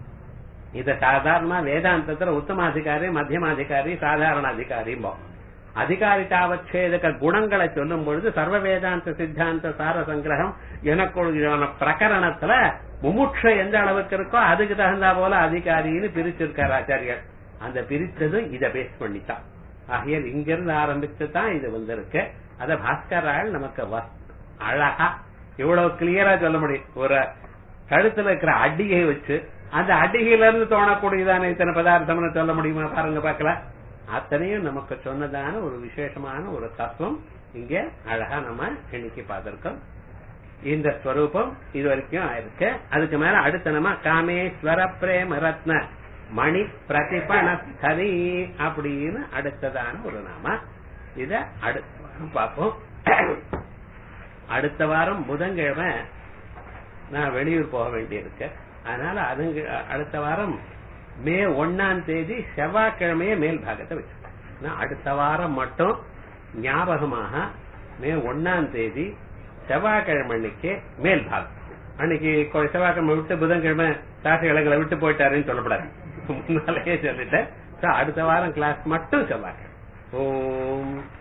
இத சாதாரண வேதாந்தத்துல உத்தமாதிகாரி மத்தியமாதிகாரி சாதாரண அதிகாரிம்போம் அதிகாரிதாவச்சேதக குணங்களை சொல்லும் பொழுது சர்வ வேதாந்த சித்தாந்த சார சங்கிரகம் எனக்குள்ள பிரகரணத்துல முமுட்ச எந்த அளவுக்கு இருக்கோ அதுக்கு தகுந்தா போல அதிகாரின்னு பிரிச்சிருக்கார் ஆச்சாரியர் அந்த பிரிச்சதும் இத பேஸ் பண்ணித்தான் ஆகையால் இங்கிருந்து ஆரம்பிச்சு தான் இது வந்திருக்கு அத பாஸ்கரால் நமக்கு வ- அழகா இவ்வளவு கிளியரா சொல்ல முடியும் ஒரு கழுத்துல இருக்கிற அடியை வச்சு அந்த அடிகையில இருந்து தோணக்கூடியதான இத்தனை பதார்த்தம்னு சொல்ல முடியுமா பாருங்க பார்க்கலாம் அத்தனையும் நமக்கு சொன்னதான ஒரு விசேஷமான ஒரு தத்துவம் இங்க அழகா நம்ம இன்னைக்கு பார்த்திருக்கோம் இந்த ஸ்வரூபம் இது வரைக்கும் இருக்கு அதுக்கு மேல அடுத்த நம்ம காமேஸ்வர பிரேம ரத்ன மணி பிரதிபணஸ்தரி அப்படின்னு அடுத்ததான ஒரு நாம இத அடுத்த வாரம் பார்ப்போம் அடுத்த வாரம் புதன்கிழமை நான் வெளியூர் போக வேண்டியிருக்கு அதனால அதுங்க அடுத்த வாரம் மே ஒன்னாம் தேதி செவ்வாய்க்கிழமையே மேல் பாகத்தை வச்சிருக்கேன் அடுத்த வாரம் மட்டும் ஞாபகமாக மே ஒன்னாம் தேதி செவ்வாய்க்கிழமை அன்னைக்கு மேல் பாகம் அன்னைக்கு கொ- செவ்வாய்க்கிழமை விட்டு புதன்கிழமை காசு கிழங்களை விட்டு போயிட்டாருன்னு சொல்லப்படாது முன்னாலேயே சொல்லிட்டேன் So, அடுத்த வாரம் கிளாஸ் மட்டும் செவ்வாய்க்கிழமை ஓம்